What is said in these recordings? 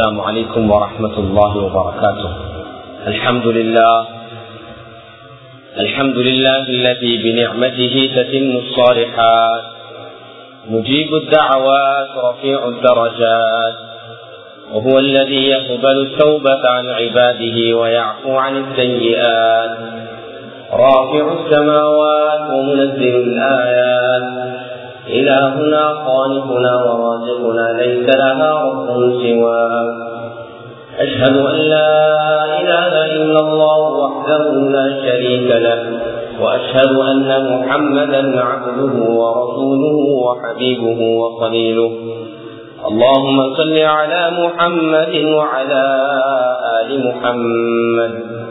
السلام عليكم ورحمة الله وبركاته الحمد لله الحمد لله الذي بنعمته تتم الصالحات مجيب الدعوات رفيع الدرجات وهو الذي يقبل التوبة عن عباده ويعفو عن السيئات رافع السماوات ومنزل الآيات إلهنا خالقنا ورازقنا ليس لها رب سواه أشهد أن لا إله إلا الله وحده لا شريك له وأشهد أن محمدا عبده ورسوله وحبيبه وخليله اللهم صل على محمد وعلى آل محمد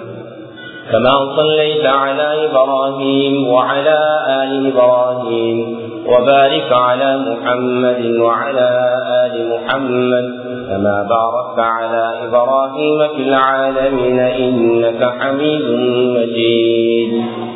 كما صليت على إبراهيم وعلى آل إبراهيم وبارك على محمد وعلى آل محمد كما باركت على إبراهيم في العالمين إنك حميد مجيد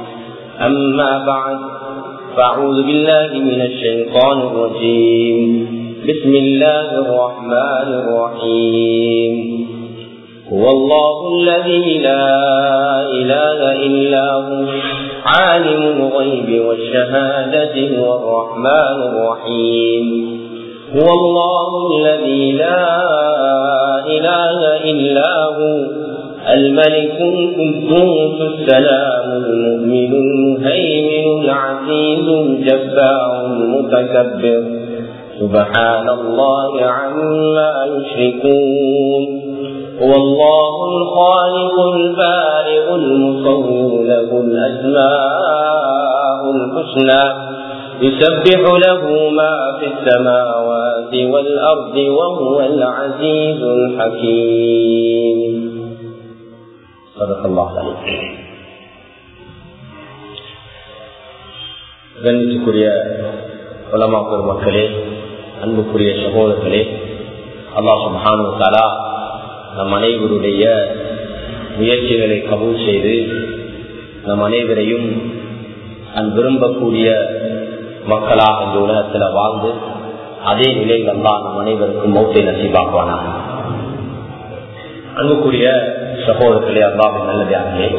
أما بعد فأعوذ بالله من الشيطان الرجيم بسم الله الرحمن الرحيم هو الله الذي لا إله إلا هو عالم الغيب والشهادة هو الرحمن الرحيم هو الله الذي لا إله إلا هو الملك القدوس السلام المؤمن المهيمن العزيز الجبار المتكبر سبحان الله عما يشركون هو الله الخالق البارئ المصور له الأسماء الحسنى يسبح له ما في السماوات والأرض وهو العزيز الحكيم صدق الله عليه கணித்துக்குரிய உலமா பெருமக்களே அன்புக்குரிய சகோதரர்களே அல்லாஹ் சுபானு தாலா நம் அனைவருடைய முயற்சிகளை கபூல் செய்து நம் அனைவரையும் அன் விரும்பக்கூடிய மக்களாக இந்த உலகத்தில் வாழ்ந்து அதே நிலையில் தான் நம் அனைவருக்கும் மௌத்தை நசிபாக்குவானாக அன்புக்குரிய சகோதரர்களே அல்லாவின் நல்லதாகவே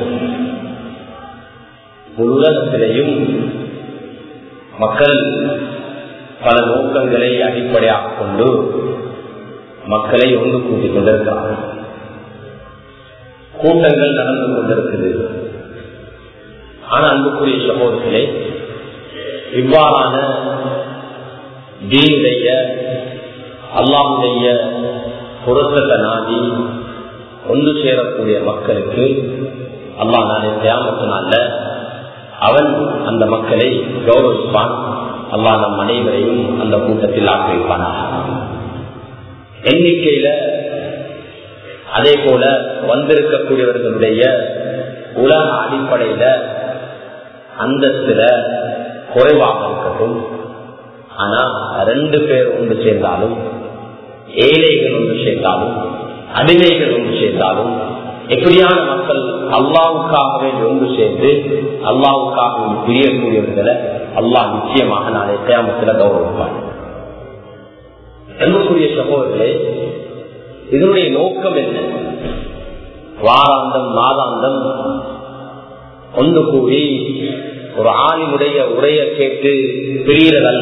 ஒரு உலகத்திலேயும் மக்கள் பல நோக்கங்களை அடிப்படையாக கொண்டு மக்களை ஒன்று கூட்டிக் கொண்டிருக்கிறார்கள் கூட்டங்கள் நடந்து கொண்டிருக்குது ஆனா அன்புக்குரிய சகோதரர்களே இவ்வாறான தீனுடைய அல்லாவுடைய பொருத்தத்தை நாடி ஒன்று சேரக்கூடிய மக்களுக்கு அல்லா நாளை தியாமத்தினால அவன் அந்த மக்களை கௌரவிப்பான் அல்லா நம் அனைவரையும் அந்த கூட்டத்தில் ஆக்கி வைப்பானாக எண்ணிக்கையில அதே போல வந்திருக்கக்கூடியவர்களுடைய உலக அடிப்படையில அந்தஸ்துல குறைவாக இருக்கட்டும் ஆனா ரெண்டு பேர் ஒன்று சேர்ந்தாலும் ஏழைகள் ஒன்று சேர்ந்தாலும் அடிமைகள் ஒன்று சேர்ந்தாலும் எப்படியான மக்கள் அல்லாவுக்காகவே ஒன்று சேர்ந்து அல்லாவுக்காக பிரியக்கூடியவர்களை அல்லாஹ் நிச்சயமாக நாளை தேமத்தில் கௌரவிப்பார் அன்புக்குரிய சகோதரர்களே இதனுடைய நோக்கம் என்ன வாராந்தம் மாதாந்தம் ஒன்று கூடி ஒரு ஆணினுடைய உரைய கேட்டு பிரியறதல்ல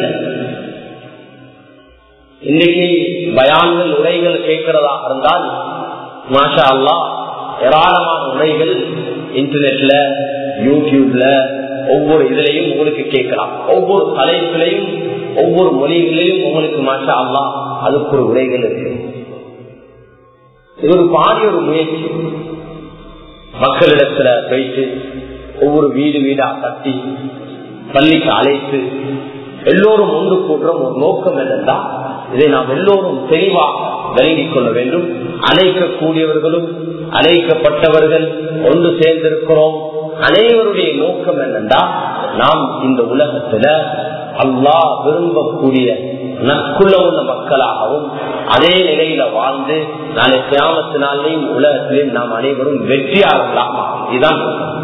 இன்னைக்கு பயான்கள் உரைகள் கேட்கிறதாக இருந்தால் மாஷா அல்லா ஏராளமான உரைகள் இன்டர்நெட்ல யூடியூப்ல ஒவ்வொரு இதுலையும் உங்களுக்கு கேட்கலாம் ஒவ்வொரு தலைப்பிலையும் ஒவ்வொரு மொழிகளிலையும் உங்களுக்கு மாஷா அல்லா அதுக்கு ஒரு உரைகள் இருக்கு இது ஒரு பாரிய ஒரு முயற்சி மக்களிடத்துல போயிட்டு ஒவ்வொரு வீடு வீடா கட்டி பள்ளிக்கு அழைத்து எல்லோரும் ஒன்று கூடுறோம் ஒரு நோக்கம் என்னென்றா இதை நாம் எல்லோரும் தெளிவாக விளங்கிக் கொள்ள வேண்டும் அழைக்கக்கூடியவர்களும் அழைக்கப்பட்டவர்கள் ஒன்று சேர்ந்திருக்கிறோம் அனைவருடைய நோக்கம் என்னென்றா நாம் இந்த உலகத்துல அல்லாஹ் விரும்பக்கூடிய நற்குள்ள உள்ள மக்களாகவும் அதே நிலையில வாழ்ந்து நாளை கிராமத்தினாலேயும் உலகத்திலேயும் நாம் அனைவரும் வெற்றியாளர்களாக இதுதான்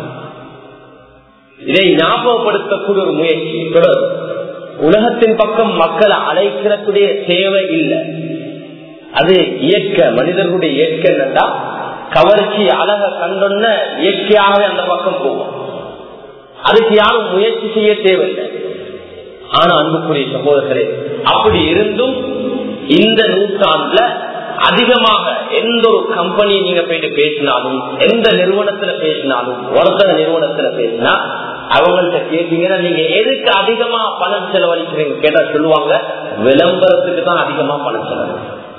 இதை ஞாபகப்படுத்தக்கூடிய ஒரு முயற்சி தொடரும் உலகத்தின் பக்கம் மக்களை அழைக்கிறதுடைய தேவை இல்லை அது இயற்க மனிதர்களுடைய இயற்கை என்னன்னா கவர்ச்சி அழக கண்டொன்ன இயற்கையாகவே அந்த பக்கம் போகும் அதுக்கு யாரும் முயற்சி செய்ய தேவையில்லை ஆனா அன்புக்குரிய சகோதரர்களே அப்படி இருந்தும் இந்த நூற்றாண்டுல அதிகமாக எந்த ஒரு கம்பெனி நீங்க போயிட்டு பேசினாலும் எந்த நிறுவனத்துல பேசினாலும் ஒருத்தர நிறுவனத்துல பேசினா அவங்கள்ட்ட கேட்டீங்கன்னா நீங்க எதுக்கு அதிகமா பணம் செலவழிக்கிறீங்க கேட்டா சொல்லுவாங்க விளம்பரத்துக்கு தான் அதிகமா பணம் செலவு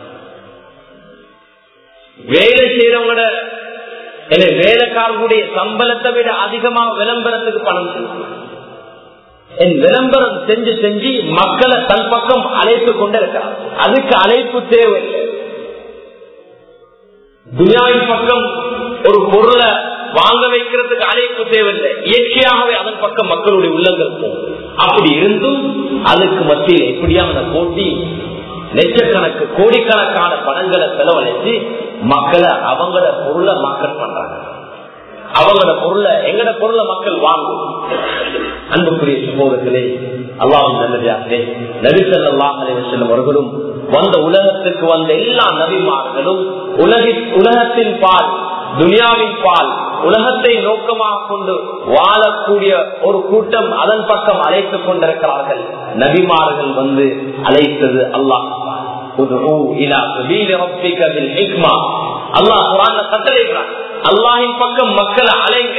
வேலை செய்யறவங்களோட வேலைக்காரர்களுடைய சம்பளத்தை விட அதிகமா விளம்பரத்துக்கு பணம் செலுத்தும் என் விளம்பரம் செஞ்சு செஞ்சு மக்களை தன் பக்கம் அழைத்து கொண்டிருக்கிறார் அதுக்கு அழைப்பு தேவையில்லை துனியாவின் பக்கம் ஒரு பொருளை வாங்க வைக்கிறதுக்கு அழைப்பு தேவையில்லை இயற்கையாகவே அதன் பக்கம் மக்களுடைய உள்ளங்கள் போகும் அப்படி இருந்தும் அதுக்கு மத்தியில் எப்படியான போட்டி லட்சக்கணக்கு கோடிக்கணக்கான பணங்களை செலவழிச்சு மக்களை அவங்களோட பொருளை மார்க்கெட் பண்றாங்க அவங்களோட பொருளை எங்கட பொருளை மக்கள் வாங்கும் அன்புக்குரிய சகோதரர்களே அல்லாஹும் நல்லதாகவே நபிசல்லாஹ் செல்லும் அவர்களும் வந்த உலகத்துக்கு வந்த எல்லா நபிமார்களும் உலகி உலகத்தின் பால் துனியாவின் பால் உலகத்தை நோக்கமாக கொண்டு வாழக்கூடிய ஒரு கூட்டம் அதன் பக்கம் அழைத்துக் கொண்டிருக்கிறார்கள் நபிமார்கள் வந்து அழைத்தது அல்லாஹ் அல்லாஹ் குரான் கட்டளைகிறான் அல்லாஹின் பக்கம் மக்களை அலைங்க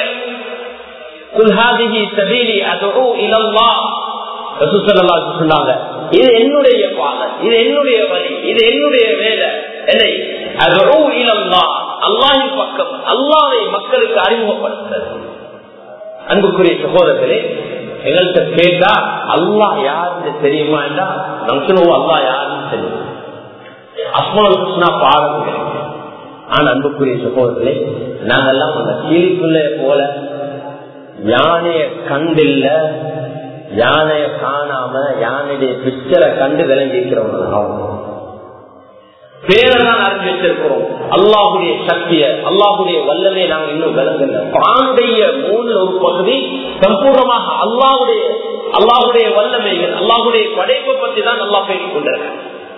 சொன்னாங்க இது என்னுடைய பாதை இது என்னுடைய வழி இது என்னுடைய வேலை என்னை அல்லாஹின் பக்கம் அல்லாவை மக்களுக்கு அறிமுகப்படுத்துறது அன்புக்குரிய சகோதரர்களே எங்கள்கிட்ட கேட்டா அல்லாஹ் யாருன்னு தெரியுமா என்றா நம்ம சொல்லுவோம் அல்லா யாருன்னு தெரியும் அஸ்மல் கிருஷ்ணா பாருங்க ஆனா அன்புக்குரிய சகோதரர்களே நாங்கெல்லாம் அந்த கீழிக்குள்ள போல யானைய கண்டில்ல யானைய காணாம யானையுடைய பிக்சரை கண்டு விளங்கி இருக்கிறவங்க பேரெல்லாம் அறிஞ்சு வச்சிருக்கிறோம் அல்லாஹுடைய சக்திய அல்லாஹுடைய வல்லமே நாங்க இன்னும் விளங்கல பானுடைய மூணுல ஒரு பகுதி சம்பூர்ணமாக அல்லாஹுடைய அல்லாஹுடைய வல்லமைகள் அல்லாஹுடைய படைப்பை பற்றி தான் நல்லா பேசிக் கொண்டிருக்கேன்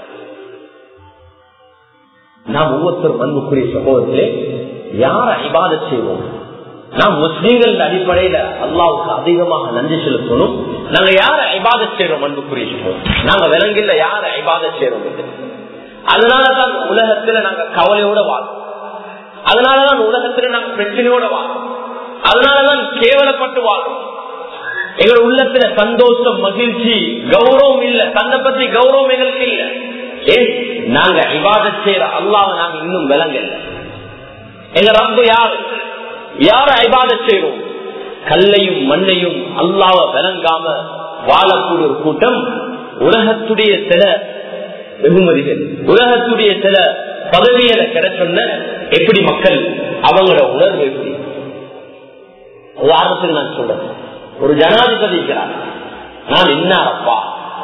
நாம் ஒவ்வொருத்தரும் அன்புக்குரிய சகோதரர்களே யார இபாத செய்வோம் நாம் முஸ்லீம்கள் அடிப்படையில அல்லாவுக்கு அதிகமாக நன்றி செலுத்தணும் நாங்க யார இபாத செய்யறோம் அன்புக்குரிய சகோதரர் நாங்க விலங்கில யார இபாத செய்யறோம் அதனாலதான் உலகத்துல நாங்க கவலையோட வாழும் அதனாலதான் உலகத்துல நாங்க பிரச்சனையோட வாழும் அதனாலதான் கேவலப்பட்டு வாழும் எங்க உள்ளத்துல சந்தோஷம் மகிழ்ச்சி கௌரவம் இல்ல தன்னை பத்தி கௌரவம் எங்களுக்கு இல்ல ஏன் நாங்க இவாத செய்யற அல்லாவ நாங்க இன்னும் விளங்கல எங்க ரப்பு யாரு யார இபாத செய்யறோம் கல்லையும் மண்ணையும் அல்லாவ விளங்காம வாழக்கூடிய ஒரு கூட்டம் உலகத்துடைய சில வெகுமதிகள் உலகத்துடைய சில பதவிகளை கிடைச்சொன்ன எப்படி மக்கள் அவங்களோட உணர்வு எப்படி உதாரணத்துக்கு நான் சொல்றேன் ஒரு ஜனாதிபதி இருக்கிறார் நான் இன்னாரப்பா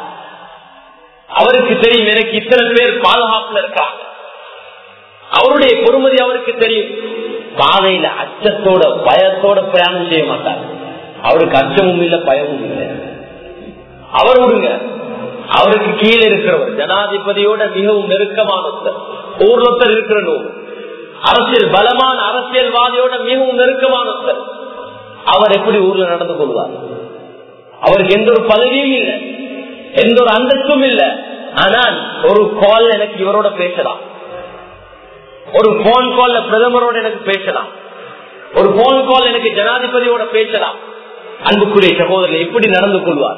அவருக்கு தெரியும் எனக்கு இத்தனை பேர் பாதுகாப்புல இருக்காங்க அவருடைய பொறுமதி அவருக்கு தெரியும் பாதையில அச்சத்தோட பயத்தோட பிரயாணம் செய்ய மாட்டார் அவருக்கு அச்சமும் இல்லை பயமும் இல்லை அவர் விடுங்க அவருக்கு கீழே இருக்கிறவர் ஜனாதிபதியோட மிகவும் நெருக்கமானவர் ஊர்வத்தர் இருக்கிறோம் அரசியல் பலமான அரசியல்வாதியோட மிகவும் நெருக்கமானவர் அவர் எப்படி ஊர்ல நடந்து கொள்வார் அவருக்கு எந்த ஒரு பதவியும் இல்லை எந்த ஒரு அந்தஸ்தும் இல்லை ஆனால் ஒரு கால் எனக்கு இவரோட பேசலாம் ஒரு போன் கால்ல பிரதமரோட எனக்கு பேசலாம் ஒரு போன் கால் எனக்கு ஜனாதிபதியோட பேசலாம் அன்புக்குரிய சகோதரர் எப்படி நடந்து கொள்வார்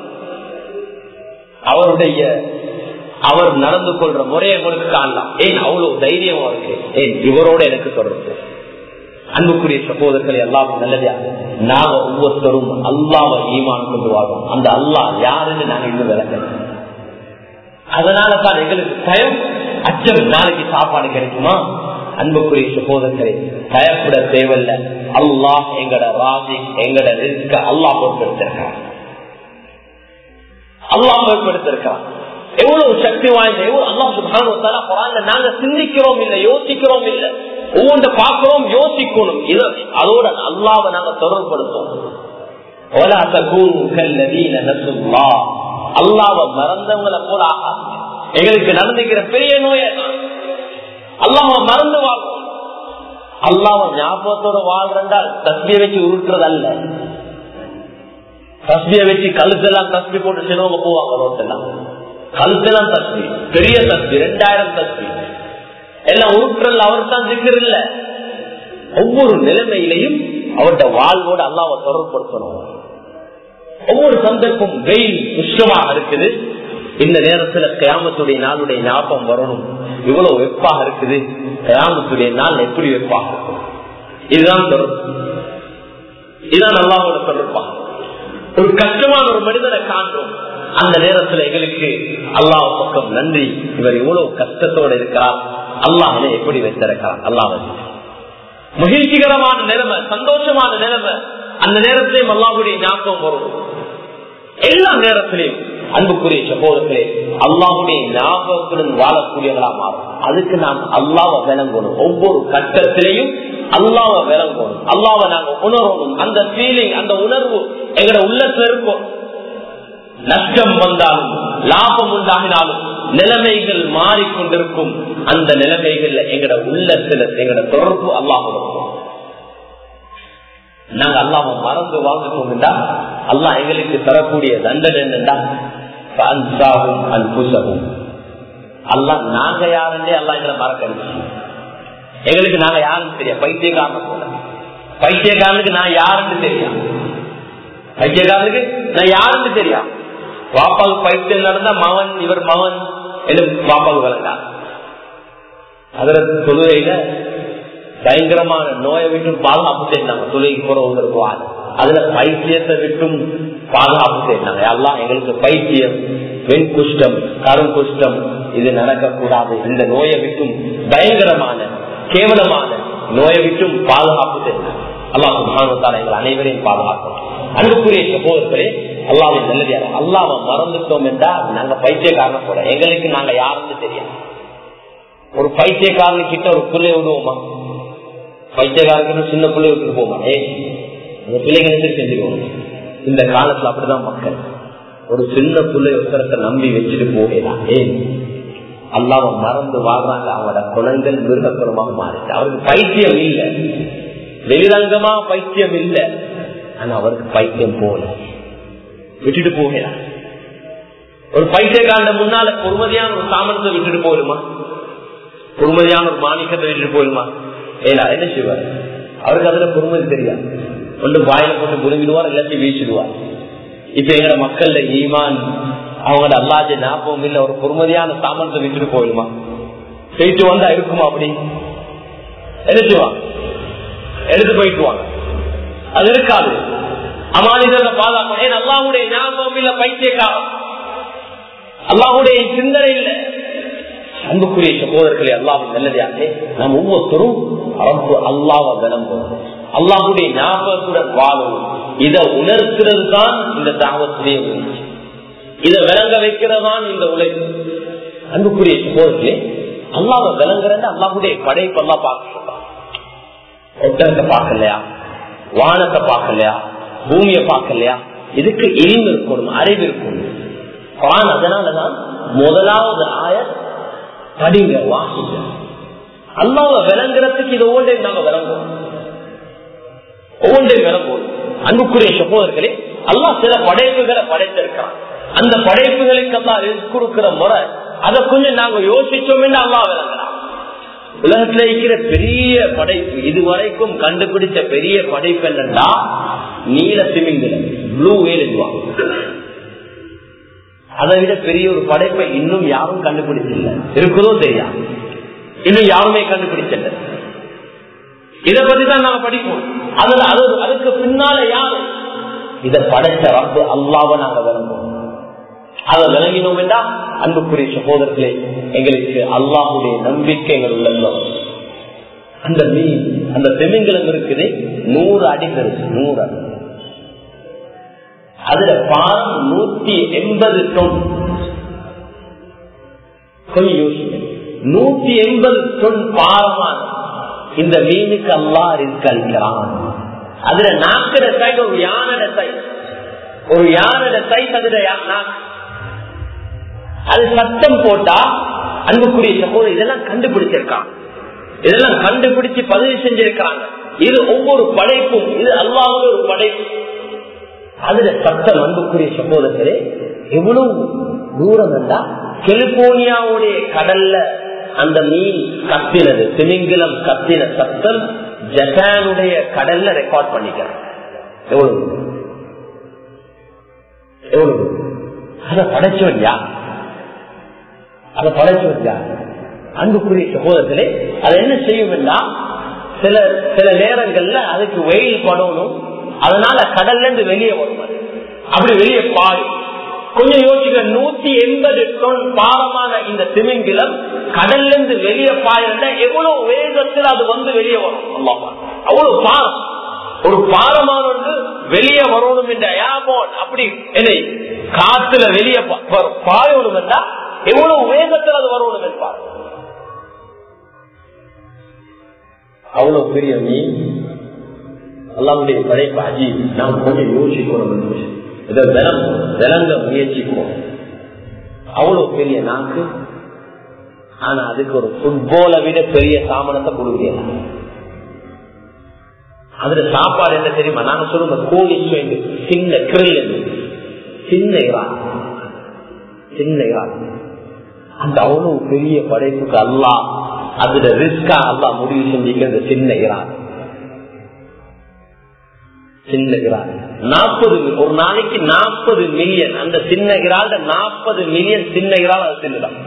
அவருடைய அவர் நடந்து கொள்ற முறையை உங்களுக்கு காணலாம் ஏன் அவ்வளவு தைரியமா இருக்கு ஏன் இவரோட எனக்கு தொடர்பு அன்புக்குரிய சகோதரர்கள் எல்லாம் நல்லதா நாம ஒவ்வொருத்தரும் அல்லாவை ஈமான் கொண்டு வாரோம் அந்த அல்லாஹ் யாருன்னு நாங்க இன்னும் விளக்கணும் அதனாலதான் எங்களுக்கு பயம் அச்சம் நாளைக்கு சாப்பாடு கிடைக்குமா அன்புக்குரிய சகோதரர்களே பயப்பட தேவையில்ல அல்லாஹ் எங்கட ராஜி எங்கட இருக்க அல்லாஹ் பொறுப்பெடுத்திருக்கான் அல்லாஹ் பொறுப்பெடுத்திருக்கான் எவ்வளவு சக்தி வாய்ந்த எவ்வளவு அல்லா சுபான நாங்க சிந்திக்கிறோம் இல்ல யோசிக்கிறோம் இல்ல ஒவ்வொன்று பார்க்கிறோம் யோசிக்கணும் இது அதோட அல்லாவை நாங்க தொடர்படுத்தோம் அல்லாவை மறந்தவங்களை போல ஆகாது எங்களுக்கு நடந்துக்கிற பெரிய நோயை அல்லாஹ் மறந்து வாழ்வோம் அல்லாஹ் ஞாபகத்தோட வாழ்றால் தஸ்மியை வச்சு உருட்டுறது அல்ல தஸ்மியை வச்சு கழுத்தெல்லாம் தஸ்மி போட்டு சிலவங்க போவாங்க ரோட்டெல்லாம் கழுத்தெல்லாம் தஸ்மி பெரிய தஸ்மி ரெண்டாயிரம் தஸ்மி எல்லாம் உருட்டுறல் அவர் தான் சிக்கர் இல்ல ஒவ்வொரு நிலைமையிலையும் அவருடைய வாழ்வோட அல்லாவை தொடர்புபடுத்தணும் ஒவ்வொரு சந்தர்ப்பம் வெயில் உஷ்ணமாக இருக்குது இந்த நேரத்துல கயாமத்துடைய நாளுடைய ஞாபகம் வரணும் இவ்வளவு வெப்பாக இருக்குது கயாமத்துடைய நாள் எப்படி வெப்பாக இருக்கும் இதுதான் தொடர்பு இதுதான் அல்லாவோட தொடர்பாக ஒரு கஷ்டமான ஒரு மனிதனை காண்றோம் அந்த நேரத்துல எங்களுக்கு அல்லாஹ் பக்கம் நன்றி இவர் இவ்வளவு கஷ்டத்தோட இருக்கிறார் அல்லாஹ் எப்படி வைத்திருக்கிறார் அல்லாஹ் மகிழ்ச்சிகரமான நிலைமை சந்தோஷமான நிலைமை அந்த நேரத்திலையும் அல்லாஹுடைய ஞாபகம் வரும் எல்லா நேரத்திலையும் அன்புக்குரிய சகோதரர்களே அல்லாஹுடைய ஞாபகத்துடன் வாழக்கூடியவர்களா மாறும் அதுக்கு நாம் அல்லாவை விளங்கணும் ஒவ்வொரு கட்டத்திலையும் அல்லாவை விளங்கணும் அல்லாவை நாங்க உணரணும் அந்த ஃபீலிங் அந்த உணர்வு எங்கட உள்ளத்துல இருக்கும் நஷ்டம் வந்தாலும் லாபம் உண்டாகினாலும் நிலைமைகள் மாறிக்கொண்டிருக்கும் அந்த நிலைமைகள்ல எங்கட உள்ளத்துல எங்கட தொடர்பு அல்லாஹ் இருக்கும் நாங்க அல்லாம மறந்து வாழ்ந்துட்டோம்டா அல்லாஹ் எங்களுக்கு தரக்கூடிய தண்டனை என்னண்டா அன்புசகும் அல்லாஹ் நாங்க யாருன்னே அல்லாஹ் எங்களை மறக்கடிச்சு எங்களுக்கு நாங்க யாருன்னு தெரியும் பைத்தியக்காரன் போல பைத்தியக்காரனுக்கு நான் யாருன்னு தெரியும் பைத்தியக்காரனுக்கு நான் யாருன்னு தெரியும் பாப்பாவுக்கு பைத்தியம் நடந்தா மவன் இவர் மவன் என்று பாப்பாவுக்கு விளங்கா அதுல தொழுகையில பயங்கரமான நோயை விட்டும் பாதுகாப்பு செய்தாங்க தொழுகை போறவங்களுக்கு வாங்க அதுல பைத்தியத்தை விட்டும் பாதுகாப்பு செய்தாங்க எல்லாம் எங்களுக்கு பைத்தியம் வெண் குஷ்டம் கரும் குஷ்டம் இது நடக்கக்கூடாது இந்த நோயை விட்டும் பயங்கரமான கேவலமான நோயை விட்டும் பாதுகாப்பு செய்தாங்க அல்லாஹ் சுபானத்தால எங்கள் அனைவரையும் பாதுகாக்கும் அன்புக்குரிய சகோதரர்களே அல்லாவின் நல்லதியார் அல்லாம மறந்துட்டோம் என்றால் நாங்க பைத்தியக்காரன போல எங்களுக்கு நாங்க யாருன்னு தெரியும் ஒரு பைத்தியக்காரனு கிட்ட ஒரு பிள்ளை விடுவோமா பைத்தியக்காரனுக்கு சின்ன பிள்ளை விட்டுட்டு போமா ஏ அந்த பிள்ளைங்க நினைச்சு செஞ்சுக்கோங்க இந்த காலத்துல அப்படிதான் மக்கள் ஒரு சின்ன பிள்ளை ஒருத்தரத்தை நம்பி வச்சுட்டு போகலாம் ஏ அல்லாம மறந்து வாழ்றாங்க அவங்களோட குணங்கள் மிருகப்புறமாக மாறிச்சு அவருக்கு பைத்தியம் இல்லை வெளிரங்கமா பைத்தியம் இல்லை ஆனா அவருக்கு பைத்தியம் போல விட்டுட்டு போகலாம் ஒரு பைத்தியக்காரன முன்னால பொறுமதியான ஒரு சாமனத்தை விட்டுட்டு போயிடுமா பொறுமதியான ஒரு மாணிக்கத்தை விட்டுட்டு போயிடுமா ஏலா என்ன செய்வார் அவருக்கு அதுல பொறுமதி தெரியாது ஒன்று வாயில போட்டு புரிஞ்சிடுவார் எல்லாத்தையும் வீசிடுவார் இப்ப எங்கட மக்கள்ல ஈமான் அவங்களோட அல்லாஜ ஞாபகம் இல்ல ஒரு பொறுமதியான சாமனத்தை விட்டுட்டு போயிடுமா போயிட்டு வந்தா இருக்குமா அப்படி எடுத்துவாங்க எடுத்து போயிட்டுவாங்க அது இருக்காது அமானிதர்களை பாதுகாக்கணும் ஏன் அல்லாவுடைய ஞாபகம் இல்ல பைத்தியக்காரம் அல்லாவுடைய சிந்தனை இல்ல அன்புக்குரிய சகோதரர்களே அல்லாவின் நல்லதாகவே நாம் ஒவ்வொருத்தரும் அரபு அல்லாவ விளம்பும் அல்லாஹுடைய ஞாபகத்துடன் வாழும் இதை உணர்த்துறது தான் இந்த தாவத்திலே உணர்ச்சி இதை விளங்க வைக்கிறதான் இந்த உழைப்பு அன்புக்குரிய சகோதரர்களே அல்லாவை விளங்குறது அல்லாஹுடைய படைப்பு எல்லாம் பார்க்க சொல்றான் ஒட்டகத்தை பார்க்கலையா வானத்தை பார்க்கலையா பூமியை பார்க்கலையா இதுக்கு இனிமை இருக்கணும் அறிவு இருக்கணும் குரான் அதனாலதான் முதலாவது ஆய படிங்க வாசிங்க அல்லாவை விளங்குறதுக்கு இது ஒவ்வொன்றை நாங்க விளங்குவோம் ஒவ்வொன்றை விளங்குவோம் அன்புக்குரிய சகோதரர்களே அல்லா சில படைப்புகளை படைத்திருக்கிறான் அந்த படைப்புகளுக்கு எல்லாம் கொடுக்கிற முறை அதை கொஞ்சம் நாங்க யோசிச்சோம் அல்லா விளங்கலாம் உலகத்துல இருக்கிற பெரிய படைப்பு இதுவரைக்கும் கண்டுபிடிச்ச பெரிய படைப்பு என்னன்னா நீல திமிங்கலம் ப்ளூ வேலுவாங்க அதை விட பெரிய ஒரு படைப்பை இன்னும் யாரும் கண்டுபிடிச்சில்ல இருக்குதோ தெரியாது இன்னும் யாருமே கண்டுபிடிச்சல இத பத்தி தான் நாங்க படிப்போம் அதுல அது அதுக்கு பின்னால யாரு இத படைச்ச ரப்பு அல்லாவ நாங்க விளங்குவோம் அதை விளங்கினோம் என்றா அன்புக்குரிய சகோதரர்களே எங்களுக்கு அல்லாஹுடைய நம்பிக்கை எங்கள் உள்ளது அந்த மீன் அந்த தெமிங்கலம் இருக்குது நூறு அடி பெருசு நூறு அடி அதுல பாரம் நூத்தி எண்பது தொன் கொஞ்சம் யோசிங்க நூத்தி எண்பது தொன் பாரமான இந்த மீனுக்கு அல்லா ரிஸ்க் அளிக்கிறான் அதுல நாக்கிற சைடு ஒரு யானோட சைடு ஒரு யானோட சைஸ் அதுல நாக்கு அது சத்தம் போட்டா அன்புக்குரிய சகோதரர் இதெல்லாம் கண்டுபிடிச்சிருக்கான் இதெல்லாம் கண்டுபிடிச்சு பதிவு செஞ்சிருக்கிறாங்க இது ஒவ்வொரு படைப்பும் இது அல்லாவுடைய ஒரு படைப்பு அதுல சட்டம் அன்புக்குரிய சகோதரர்களே எவ்வளவு தூரம் இருந்தா கெலிபோர்னியாவுடைய கடல்ல அந்த மீன் கத்தினது திமிங்கிலம் கத்தின சத்தம் ஜப்பானுடைய கடல்ல ரெக்கார்ட் பண்ணிக்கிறாங்க எவ்வளவு எவ்வளவு அதை படைச்சவன் யார் அதை படைச்சவன் யார் அன்புக்குரிய சகோதரத்திலே அது என்ன செய்யும் சில சில நேரங்கள்ல அதுக்கு வெயில் படணும் அதனால கடல்ல இருந்து வெளியே வரும் அது. அப்படி வெளியே பாயும் கொஞ்சம் யோசிக்க நூத்தி எண்பது டன் பாரமான இந்த திமிங்கிலம் கடல்ல இருந்து வெளியே பாயிருந்தா எவ்வளவு வேகத்தில் அது வந்து வெளியே வரும் அல்லாஹ். அவ்வளவு பாரம் ஒரு பாரமான ஒன்று வெளியே வரணும் என்ற ஏமோன் அப்படி என்னை காத்துல வெளியே பாயணும் என்றா எவ்வளவு வேகத்தில் அது வரணும் என்பார் அவ்வளவு பெரிய மீன் அல்லாவுடைய படைப்பு அஜி நாம் கொஞ்சம் யோசிக்கணும் என்று இதை விலம் விளங்க முயற்சிப்போம் அவ்வளவு பெரிய நாக்கு ஆனா அதுக்கு ஒரு ஃபுட்பாலை விட பெரிய சாமனத்தை கொடுக்கிறேன் அதுல சாப்பாடு என்ன தெரியுமா நாங்க சொல்லுங்க கோழி சுவைந்து சின்ன கிரில் சின்ன இறால் சின்ன இறால் அந்த அவ்வளவு பெரிய படைப்புக்கு அல்லா அதுல ரிஸ்கா அல்லா முடிவு செஞ்சுக்க இந்த சின்ன இறால் சின்ன இறால் நாற்பது ஒரு நாளைக்கு நாற்பது மில்லியன் அந்த சின்ன இறால் நாற்பது மில்லியன் சின்ன இறால் அது சின்னதான்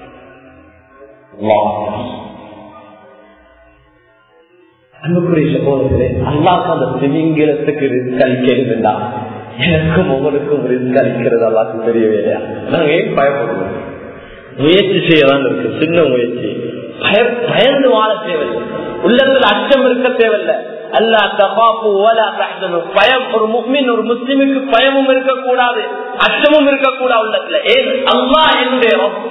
அன்புக்குரிய சகோதரர்களே அல்லாக்கு அந்த திமிங்கிலத்துக்கு ரிஸ்க் அளிக்கிறதுண்டா எனக்கும் உங்களுக்கும் ரிஸ்க் அளிக்கிறது அல்லாக்கு தெரியவே இல்லையா நாங்க ஏன் பயப்படுவோம் முயற்சி செய்யதான் இருக்கு சின்ன முயற்சி பய பயந்து வாழ தேவையில்லை உள்ளத்துல அச்சம் இருக்க தேவையில்லை அல்லா தபாப்பு ஓலா தஹ்சனு பயம் ஒரு முக்மின் ஒரு முஸ்லிமுக்கு பயமும் இருக்கக்கூடாது அச்சமும் இருக்கக்கூடாது உள்ளத்துல ஏன் அல்லா என்னுடைய ரப்.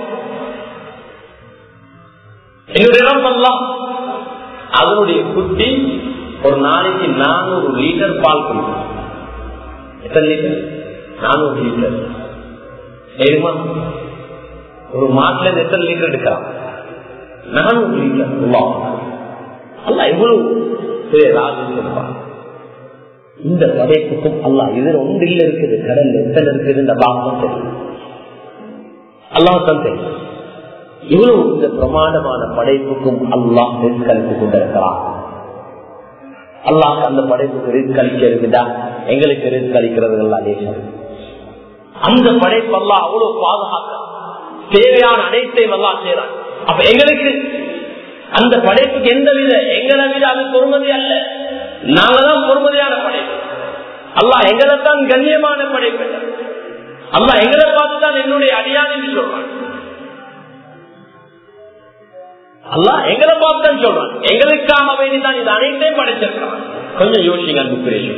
என்னுடைய ரப் அல்லாஹ் அதனுடைய குட்டி ஒரு நாளைக்கு நானூறு லிட்டர் பால் குடிக்கும் எத்தனை லிட்டர் நானூறு லிட்டர் தெரியுமா ஒரு மாட்டுல இருந்து எத்தனை லிட்டர் எடுக்கலாம் நானூறு லிட்டர் அல்ல எவ்வளவு பெரிய ராஜன் இருப்பான் இந்த படைப்புக்கும் அல்லா இதுல ஒன்றில் இருக்குது கடல்ல எத்தனை இருக்குது இந்த பாகம் தெரியும் அல்லாஹ் தான் தெரியும் இவ்வளவு இந்த பிரமாண்டமான படைப்புக்கும் அல்லாஹ் கழித்து கொண்டிருக்கிறான் அல்லாஹ் அந்த படைப்புக்கு ரிஸ்க் அளிக்கிறதுடா எங்களுக்கு ரிஸ்க் அளிக்கிறது எல்லாம் அந்த படைப்பு எல்லாம் அவ்வளவு பாதுகாக்க தேவையான அனைத்தையும் எல்லாம் செய்யறான் அப்ப எங்களுக்கு அந்த படைப்புக்கு எந்த வித எங்களை விட அது பொறுமதி அல்ல நாங்கதான் பொறுமதியான படைப்பு அல்லா எங்களைத்தான் கண்ணியமான படைப்பு அல்லா எங்களை பார்த்துதான் என்னுடைய அடியான் என்று சொல்றான் அல்லா எங்களை பார்த்துதான் சொல்றான் எங்களுக்காக வேண்டிதான் இது அனைத்தையும் படைச்சிருக்கான் கொஞ்சம் யோசிங்க அன்புக்குரிய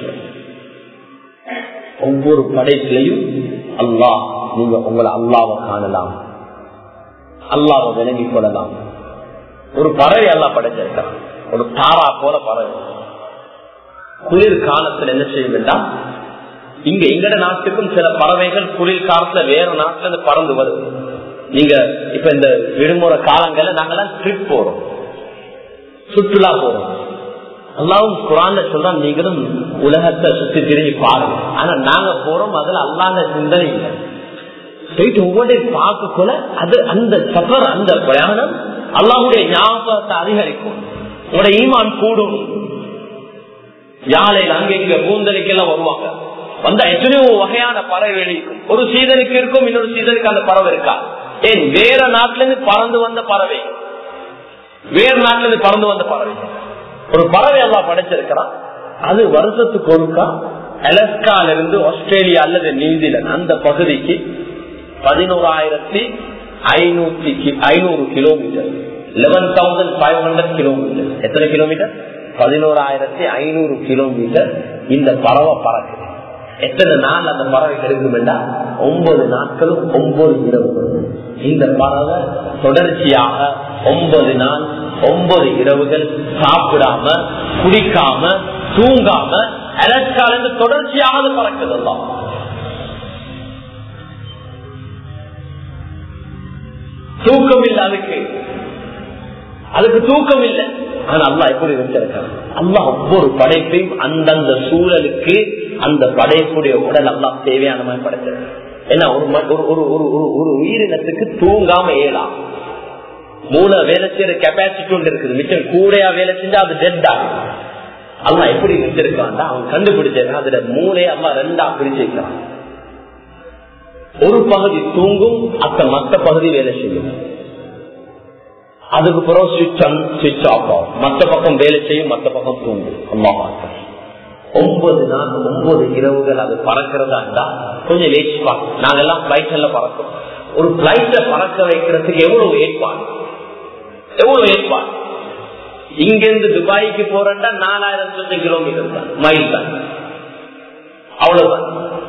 ஒவ்வொரு படைப்பிலையும் அல்லாஹ் நீங்க உங்களை அல்லாவை காணலாம் அல்லாவை விளங்கிக் கொள்ளலாம் ஒரு பறவை எல்லாம் படைச்சிருக்கான் ஒரு தாரா போல பறவை குளிர் காலத்தில் என்ன செய்ய வேண்டாம் இங்க எங்கட நாட்டுக்கும் சில பறவைகள் குளிர் காலத்துல வேற நாட்டுல இருந்து பறந்து வருது நீங்க இப்ப இந்த விடுமுறை காலங்கள்ல நாங்கெல்லாம் ட்ரிப் போறோம் சுற்றுலா போறோம் அல்லாவும் குரான்ல சொல்றோம் நீங்களும் உலகத்தை சுத்தி திரிஞ்சு பாருங்க ஆனா நாங்க போறோம் அதுல அல்லாத சிந்தனை இல்லை போயிட்டு ஒவ்வொன்றையும் பார்க்கக்குள்ள அது அந்த சஃபர் அந்த பிரயாணம் அல்லாவுடைய ஞாபகத்தை அதிகரிக்கும் உங்களோட ஈமான் கூடும் யாழையில் அங்க இங்க பூந்தலிக்கெல்லாம் வருவாங்க வந்தா எத்தனையோ வகையான பறவை இருக்கும் ஒரு சீதனுக்கு இருக்கும் இன்னொரு சீதனுக்கு அந்த பறவை இருக்கா ஏன் வேற நாட்டுல இருந்து பறந்து வந்த பறவை வேற நாட்டுல இருந்து பறந்து வந்த பறவை ஒரு பறவை எல்லாம் படைச்சிருக்கிறான் அது வருஷத்துக்கு ஒருக்கா அலஸ்கால இருந்து ஆஸ்திரேலியா அல்லது நியூசிலாந்து அந்த பகுதிக்கு பதினோராயிரத்தி ஐநூத்தி ஐநூறு kilometre eleven thousand five hundred kilometre எத்தனை கிலோமீட்டர் பதினோராயிரத்தி ஐநூறு கிலோமீட்டர் இந்த பறவை பறக்குது எத்தனை நாள் அந்த பறவை கிடைக்கும் என்றால் ஒன்பது நாட்களும் ஒன்பது இரவுகள் இந்த பறவை தொடர்ச்சியாக ஒன்பது நாள் ஒன்பது இரவுகள் சாப்பிடாம குடிக்காம தூங்காம அலஸ்கால தொடர்ச்சியாக அது பறக்குதெல்லாம் தூக்கம் இல்லை அதுக்கு அதுக்கு தூக்கம் இல்லை ஆனா அல்லா எப்படி வச்சிருக்காங்க அல்லா ஒவ்வொரு படைப்பையும் அந்தந்த சூழலுக்கு அந்த படைப்புடைய உடல் அல்லா தேவையான மாதிரி படைச்சிருக்காங்க ஏன்னா ஒரு ஒரு ஒரு ஒரு உயிரினத்துக்கு தூங்காம ஏலாம் மூளை வேலை செய்யற கெப்பாசிட்டி ஒன்று இருக்குது மிச்சம் கூடையா வேலை செஞ்சா அது டெட் ஆகும் அல்லா எப்படி வச்சிருக்கான் அவன் கண்டுபிடிச்சா அதுல மூளை அம்மா ரெண்டா பிரிச்சிருக்கான் ஒரு பகுதி தூங்கும் அத்த மத்த பகுதி வேலை செய்யும் அதுக்கு பிறகு சுவிட்ச் ஆன் சுவிட்ச் ஆஃப் ஆகும் மத்த பக்கம் வேலை செய்யும் மத்த பக்கம் தூங்கும் அம்மா ஒன்பது நாள் ஒன்பது இரவுகள் அது பறக்கிறதா இருந்தா கொஞ்சம் லேட்ஸ்பா நாங்கெல்லாம் பிளைட்ல பறக்கிறோம் ஒரு பிளைட்ல பறக்க வைக்கிறதுக்கு எவ்வளவு ஏற்பாடு எவ்வளவு ஏற்பாடு இங்கிருந்து துபாய்க்கு போறா நாலாயிரம் சொந்த கிலோமீட்டர் தான் மைல் தான் அவ்வளவுதான்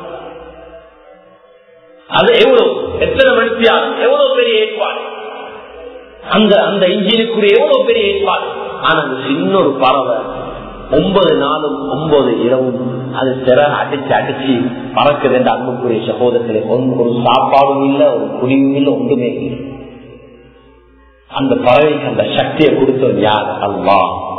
அது எவ்வளவு எத்தனை மணிக்கு எவ்வளவு பெரிய ஏற்பாடு அந்த அந்த இன்ஜினுக்குரிய எவ்வளவு பெரிய ஏற்பாடு ஆனா அந்த சின்ன ஒரு பறவை ஒன்பது நாளும் ஒன்பது இரவும் அது சிற அடிச்சு அடிச்சு பறக்குது என்ற அன்புக்குரிய சகோதரர்களே ஒரு சாப்பாடும் இல்லை ஒரு குடியும் இல்லை ஒன்றுமே இல்லை அந்த பறவைக்கு அந்த சக்தியை கொடுத்தது யார் அல்லா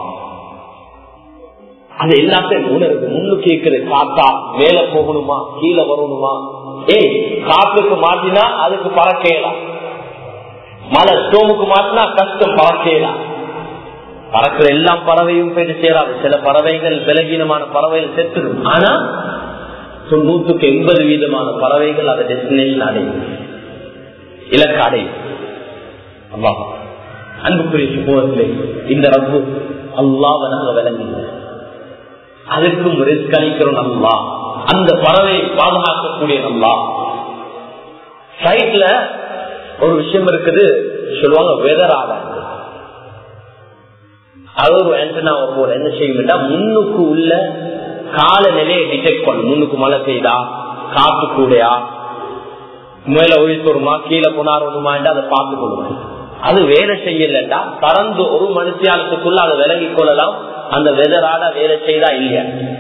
அது எல்லாத்தையும் உணர்வு முன்னு கேட்குது காத்தா மேல போகணுமா கீழே வரணுமா ஏய் காத்துக்கு மாட்டினா அதுக்கு பறக்கலாம் மழை ஸ்டோமுக்கு மாட்டினா கஷ்டம் பறக்கலாம் பறக்கிற எல்லா பறவையும் போயிட்டு சேராது சில பறவைகள் விலகீனமான பறவைகள் செத்துடும் ஆனா நூற்றுக்கு எண்பது வீதமான பறவைகள் அதை டெஸ்டினேஷன் அடையும் இலக்கு அடையும் அல்லா அன்புக்குரிய சுபத்திலே இந்த ரப்பு அல்லாவை நாங்க விளங்குங்க அதற்கும் ரிஸ்க் அளிக்கிறோம் அல்லா அந்த பறவை பாதுகாக்கக்கூடிய நல்லா சைட்ல ஒரு விஷயம் இருக்குது சொல்லுவாங்க வெதர் ஆடை அது ஒரு ஆண்டனா போல என்ன செய்யும் முன்னுக்கு உள்ள காலநிலையை டிடெக்ட் பண்ணும் முன்னுக்கு மழை பெய்தா காத்து கூடையா மேல ஒழித்தோருமா கீழே புனாரோமா அதை பார்த்து கொள்ளும் அது வேலை செய்யலண்டா பறந்து ஒரு மனுஷியாலத்துக்குள்ள அதை விலகி கொள்ளலாம் அந்த வெதராட வேலை செய்தா இல்லையா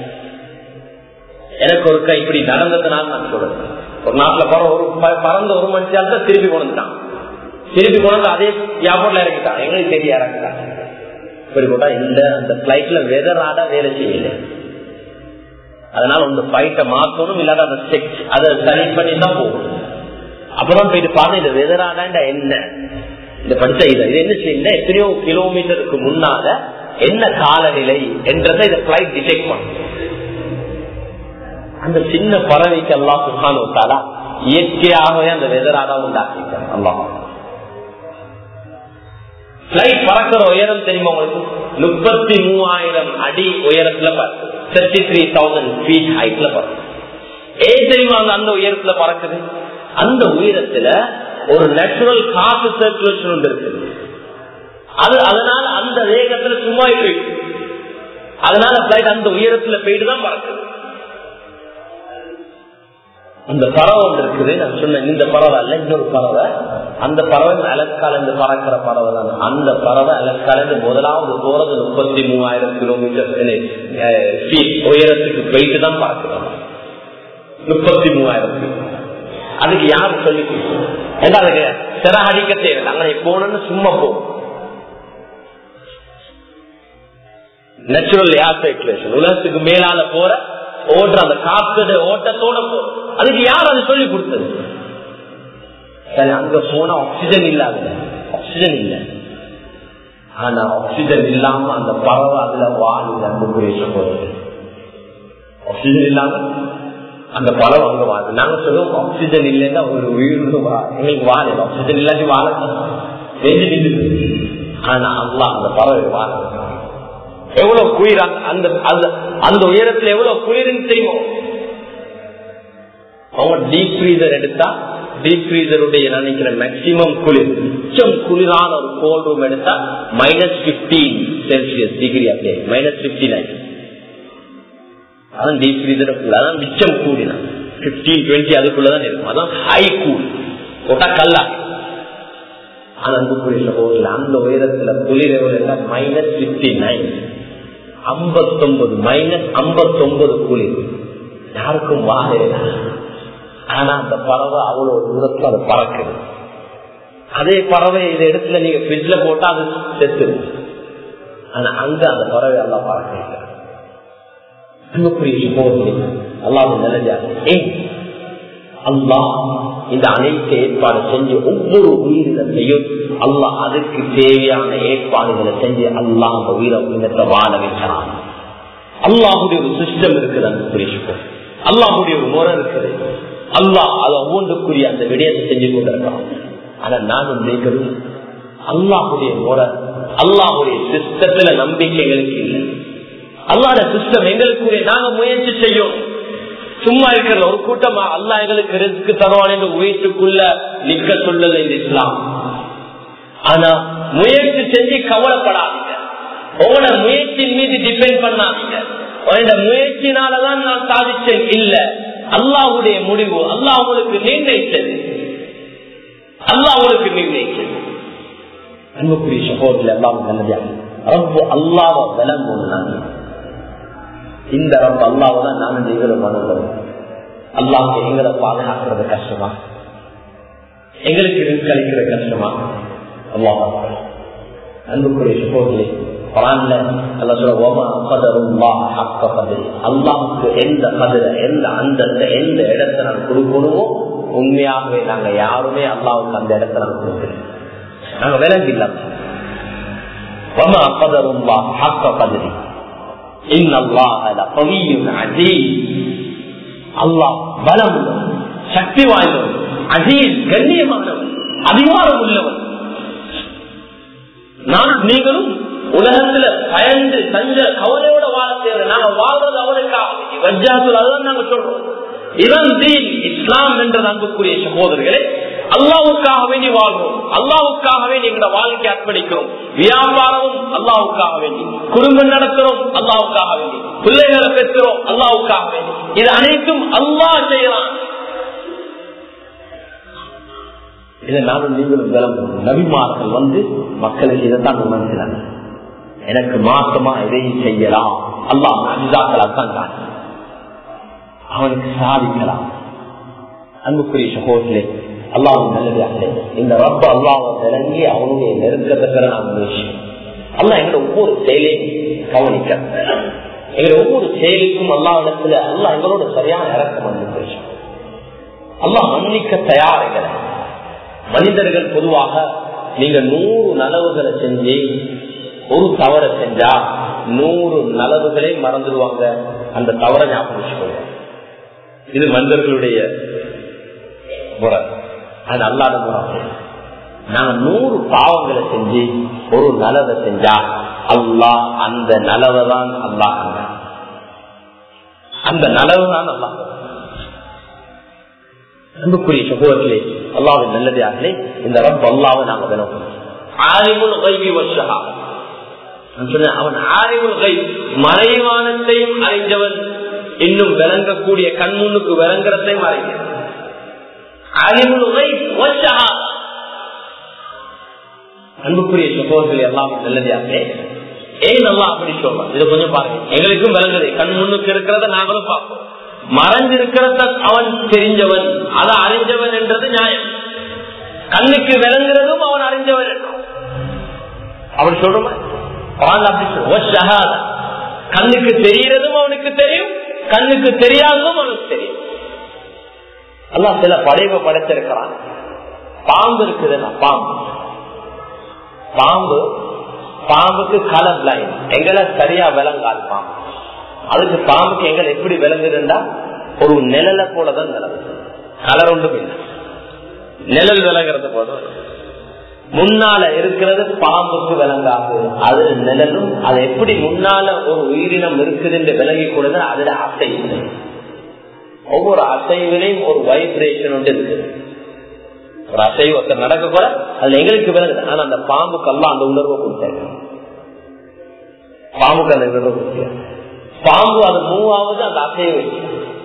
எனக்கு ஒருக்கா இப்படி நடந்ததுனால நான் சொல்றேன் ஒரு நாட்டுல பற ஒரு பறந்த ஒரு மனுஷியால திருப்பி கொண்டுட்டான் திருப்பி கொண்டு அதே வியாபாரம் இறக்கிட்டான் எங்களுக்கு தெரிய இறக்கிட்டான் இப்படி போட்டா இந்த அந்த பிளைட்ல வெதராட வேலை செய்யல அதனால உங்க பிளைட்டை மாத்தணும் இல்லாத அந்த செக் அதை சரி பண்ணி தான் போகணும் அப்புறம் போயிட்டு பாருங்க இந்த வெதராடா என்ன இந்த படிச்ச இது இது என்ன செய்யல எத்தனையோ கிலோமீட்டருக்கு முன்னால என்ன காலநிலை என்றதை இந்த பிளைட் டிடெக்ட் பண்ணும் அந்த சின்ன பறவைக்கு எல்லாம் சுகானுத்தாலா இயற்கையாகவே அந்த வெதராடா உண்டாக்கிட்டார் அல்லாஹ் பிளைட் பறக்கிற உயரம் தெரியுமா உங்களுக்கு முப்பத்தி மூவாயிரம் அடி உயரத்துல பறக்குது தேர்ட்டி த்ரீ தௌசண்ட் ஃபீட் ஹைட்ல பறக்குது ஏன் தெரியுமா அந்த உயரத்துல பறக்குது அந்த உயரத்துல ஒரு நேச்சுரல் காசு சர்க்குலேஷன் வந்து இருக்குது அது அதனால அந்த வேகத்துல சும்மா போயிட்டு அதனால பிளைட் அந்த உயரத்துல போயிட்டு தான் பறக்குது அந்த பறவை ஒன்று இருக்குது நான் சொன்னேன் இந்த பறவை அல்ல இன்னொரு பறவை அந்த பறவை அலக்காலந்து பறக்கிற பறவை தான் அந்த பறவை அலக்காலந்து முதலாவது போறது முப்பத்தி மூவாயிரம் கிலோமீட்டர் உயரத்துக்கு போயிட்டு தான் பறக்குறோம் முப்பத்தி மூவாயிரம் அதுக்கு யாரு சொல்லி ஏன்னா அதுக்கு சிற அடிக்க தேவை அங்கே போனோம்னு சும்மா போகும் நேச்சுரல் ஏர் சர்க்குலேஷன் உலகத்துக்கு மேலால போற ஓடுற அந்த காத்துடைய ஓட்டத்தோட போற அதுக்கு யார் அது சொல்லி கொடுத்தது சரி அங்க போனா ஆக்சிஜன் இல்லாத ஆக்சிஜன் இல்ல ஆனா ஆக்சிஜன் இல்லாம அந்த பறவை அதுல வாழுது அந்த குரேஷ போறது ஆக்சிஜன் இல்லாம அந்த பறவை அங்க வாழுது நாங்க சொல்லுவோம் ஆக்சிஜன் இல்லைன்னா ஒரு உயிர் எங்களுக்கு வாழ ஆக்சிஜன் இல்லாட்டி வாழ ஆனா அல்லா அந்த பறவை வாழ எவ்வளவு குளிர் அந்த அந்த உயரத்துல எவ்வளவு குளிர்னு தெரியும் அவங்க டீப் ஃப்ரீசர் எடுத்தா டீப் ஃப்ரீசருடைய நினைக்கிற மேக்சிமம் குளிர் உச்சம் குளிரான ஒரு கோல் ரூம் எடுத்தா மைனஸ் பிப்டீன் செல்சியஸ் டிகிரி அப்படியே மைனஸ் பிப்டி நைன் அதான் டீப் ஃப்ரீசர் அதான் மிச்சம் கூடினா பிப்டீன் டுவெண்ட்டி அதுக்குள்ளதான் இருக்கும் அதான் ஹை கூல் போட்டா கல்லா அந்த உயரத்துல குளிர் எவ்வளவு மைனஸ் பிப்டி நைன் ஐம்பத்தொன்பது மைனஸ் ஐம்பத்தொன்பது குளிர் யாருக்கும் வாழ ஆனா அந்த பறவை அவ்வளவு தூரத்துல அது பறக்குது அதே பறவை இந்த இடத்துல நீங்க ஃப்ரிட்ஜ்ல போட்டா அது செத்து ஆனா அங்க அந்த பறவை எல்லாம் பார்க்க அல்லாஹ் நிலையா ஏன் அல்லாஹ் இந்த அனைத்து ஏற்பாடு செஞ்சு ஒவ்வொரு உயிரினத்தையும் அல்லாஹ் அதுக்கு தேவையான ஏற்பாடுகளை செஞ்சு அல்லாஹ் அந்த உயிரை உயிரத்தை வாழ வைக்கிறான் அல்லாஹுடைய ஒரு சிஸ்டம் இருக்குது அந்த புரிச்சுக்கோ அல்லாஹுடைய ஒரு முறை இருக்குது அல்லாஹ் அதை ஒவ்வொன்றுக்குரிய அந்த விடயத்தை செஞ்சு கொண்டிருக்கிறான் ஆனா நானும் நீங்களும் அல்லாஹுடைய முறை அல்லாஹுடைய சிஸ்டத்துல நம்பிக்கை எங்களுக்கு இல்லை அல்லாத சிஸ்டம் எங்களுக்குரிய நாங்க முயற்சி செய்யும் சும்மா இருக்கிற ஒரு கூட்டமா அல்லா எங்களுக்கு ரிஸ்க் தருவான் என்று வீட்டுக்குள்ள நிக்க சொல்லல இந்த இஸ்லாம் ஆனா முயற்சி செஞ்சு கவலைப்படாதீங்க உங்களோட முயற்சியின் மீது டிபெண்ட் பண்ணாதீங்க உங்களோட முயற்சினாலதான் நான் சாதிச்சேன் இல்ல அல்லாவுடைய முடிவு அல்லாஹ் உங்களுக்கு நிர்ணயித்தது அல்லாஹ் உங்களுக்கு நிர்ணயித்தது அன்புக்குரிய சகோதரில் எல்லாம் நல்லதா ரொம்ப அல்லாவ விளங்கும் இந்த ரப்ப அல்லாவதான் நானும் நீங்களும் மனதில் அல்லாவுக்கு எங்களை பாதுகாக்கிறது கஷ்டமா எங்களுக்கு கழிக்கிற கஷ்டமா அல்லாஹ் அன்புக்குரிய சகோதரி அல்லாவுக்கு எந்த கதிர எந்த அந்தத்தை எந்த இடத்தை நான் கொடுக்கணுமோ உண்மையாகவே நாங்க யாருமே அல்லாவுக்கு அந்த இடத்தை நான் கொடுக்கிறோம் நாங்க விலங்கு இல்லாம وما قدر الله حق قدره إن الله لقوي عزيز அல்லாஹ் பலம் சக்தி வாய்ந்தவன் அஜீஸ் கண்ணியமானவன் அதிகாரம் உள்ளவன் நான் நீங்களும் உலகத்துல பயந்து தஞ்ச கவலையோட வாழ தேவை நாங்க வாழ்றது அவனுக்காக வஜ்ஜாத்துல அதுதான் நாங்க சொல்றோம் இதான் தீன் இஸ்லாம் என்ற அன்புக்குரிய சகோதரர்களே அல்லாவுக்காக வேண்டி வாழ்வோம் அல்லாவுக்காக வேண்டி எங்களோட வாழ்க்கை அர்ப்பணிக்கிறோம் வியாபாரமும் அல்லாவுக்காக வேண்டி குடும்பம் நடத்துறோம் அல்லாவுக்காக வேண்டி பிள்ளைகளை பெற்றுறோம் அல்லாவுக்காக வேண்டி இது அனைத்தும் அல்லாஹ் செய்யலாம் இதை நானும் நீங்களும் விளம்பும் நபிமார்கள் வந்து மக்களுக்கு இதைத்தான் உணர்கிறாங்க எனக்கு மாசமா எதையும் செய்யலாம் அல்லாஹ் அஜிதாக்களால் தான் காட்டு அவனுக்கு சாதிக்கலாம் அன்புக்குரிய சகோதரே அல்லாவும் நல்லதாக இந்த ரப்ப அல்லாவை விளங்கி அவனுடைய நெருக்கத்தை பெற நாம் முயற்சி அல்லா எங்களோட ஒவ்வொரு செயலையும் கவனிக்க எங்களோட ஒவ்வொரு செயலுக்கும் அல்லா இடத்துல அல்லா எங்களோட சரியான இறக்கம் வந்து அல்லா மன்னிக்க தயாரிக்கிற மனிதர்கள் பொதுவாக நீங்க நூறு நலவுகளை செஞ்சு ஒரு தவறை செஞ்சா நூறு நலவுகளே மறந்துடுவாங்க அந்த தவறை ஞாபகம் வச்சுக்கோங்க இது மனிதர்களுடைய முறை அது அல்லாத முறை நாங்க நூறு பாவங்களை செஞ்சு ஒரு நலவை செஞ்சா அல்லாஹ் அந்த நலவை தான் அல்லாஹ் அந்த நலவு தான் அல்லாஹ் அன்புக்குரிய சகோதரர்களே அல்லாவின் நல்லதாகலே இந்த ரப் அல்லாவை நாங்க தினம் ஆலிமுல் கைவி வசகா அவன் ஆலிமுல் கை மறைவானத்தையும் அறிஞ்சவன் இன்னும் விளங்கக்கூடிய கண்முன்னுக்கு விளங்குறதையும் அறிஞர் அன்புக்குரிய சகோதரர்கள் எல்லாம் நல்லதாகவே ஏன் நல்லா அப்படி சொல்றான் இதை கொஞ்சம் பாருங்க எங்களுக்கும் விளங்குது கண் முன்னுக்கு இருக்கிறத நாங்களும் பார்ப்போம் மறைஞ்சிருக்கிறத அவன் தெரிஞ்சவன் அதை அறிஞ்சவன் என்றது நியாயம் கண்ணுக்கு விளங்குறதும் அவன் அறிஞ்சவன் என்றான் அவன் சொல்றோம் கண்ணுக்கு தெரிகிறதும் அவனுக்கு தெரியும் கண்ணுக்கு தெரியாததும் அவனுக்கு தெரியும் எல்லாம் சில படைவை படைச்சிருக்கிறான் பாம்பு இருக்குதுன்னா பாம்பு பாம்பு பாம்புக்கு கலர் லைன் எங்களை சரியா விளங்காது பாம்பு அதுக்கு பாம்புக்கு எங்களை எப்படி விளங்குதுண்டா ஒரு நிழல போலதான் விளங்குது கலர் ஒன்றும் இல்லை நிழல் விளங்குறது போல முன்னால இருக்கிறது பாம்புக்கு விளங்காது அது நிழலும் அது எப்படி முன்னால ஒரு உயிரினம் இருக்குது என்று விளங்கி கொடுங்க அதுல அசை இல்லை ஒவ்வொரு அசைவிலையும் ஒரு வைப்ரேஷன் ஒன்று இருக்குது ஒரு அசைவு ஒருத்தர் நடக்க கூட அதுல எங்களுக்கு விளங்குது ஆனா அந்த பாம்புக்கு எல்லாம் அந்த உணர்வை கொடுத்தாங்க பாம்புக்கு அந்த உணர்வு கொடுத்தாங்க பாம்பு அது மூவ் ஆகுது அந்த அசைவு வச்சு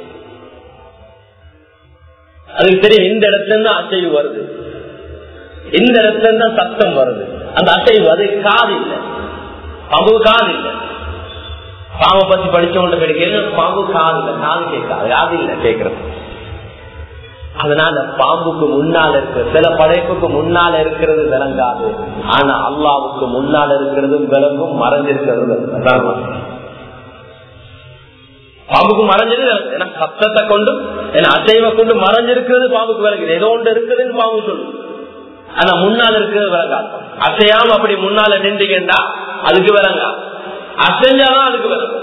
அதுக்கு தெரியும் இந்த இடத்துல இருந்து அசைவு வருது இந்த இடத்துல இருந்து சத்தம் வருது அந்த அசைவு அது காது இல்லை பாம்பு காது இல்லை பாம்பை பத்தி படிச்சவங்க கிடைக்கிறது பாம்பு காது இல்லை காது கேட்காது காது இல்லை கேட்கறது அதனால பாம்புக்கு முன்னால் இருக்கு சில படைப்புக்கு முன்னால இருக்கிறது விளங்காது ஆனா அல்லாவுக்கு முன்னால் இருக்கிறது விளங்கும் மறைஞ்சிருக்கிறது பாம்புக்கு மறைஞ்சது ஏன்னா சத்தத்தை கொண்டு ஏன்னா அசைவை கொண்டு மறைஞ்சிருக்கிறது பாம்புக்கு விளங்குது ஏதோ ஒன்று இருக்குதுன்னு பாம்பு சொல்லுது ஆனா முன்னால் இருக்கிறது விளங்காது அசையாம அப்படி முன்னால நின்றீங்கன்னா அதுக்கு விளங்கா அசைஞ்சாதான் அதுக்கு விளங்கும்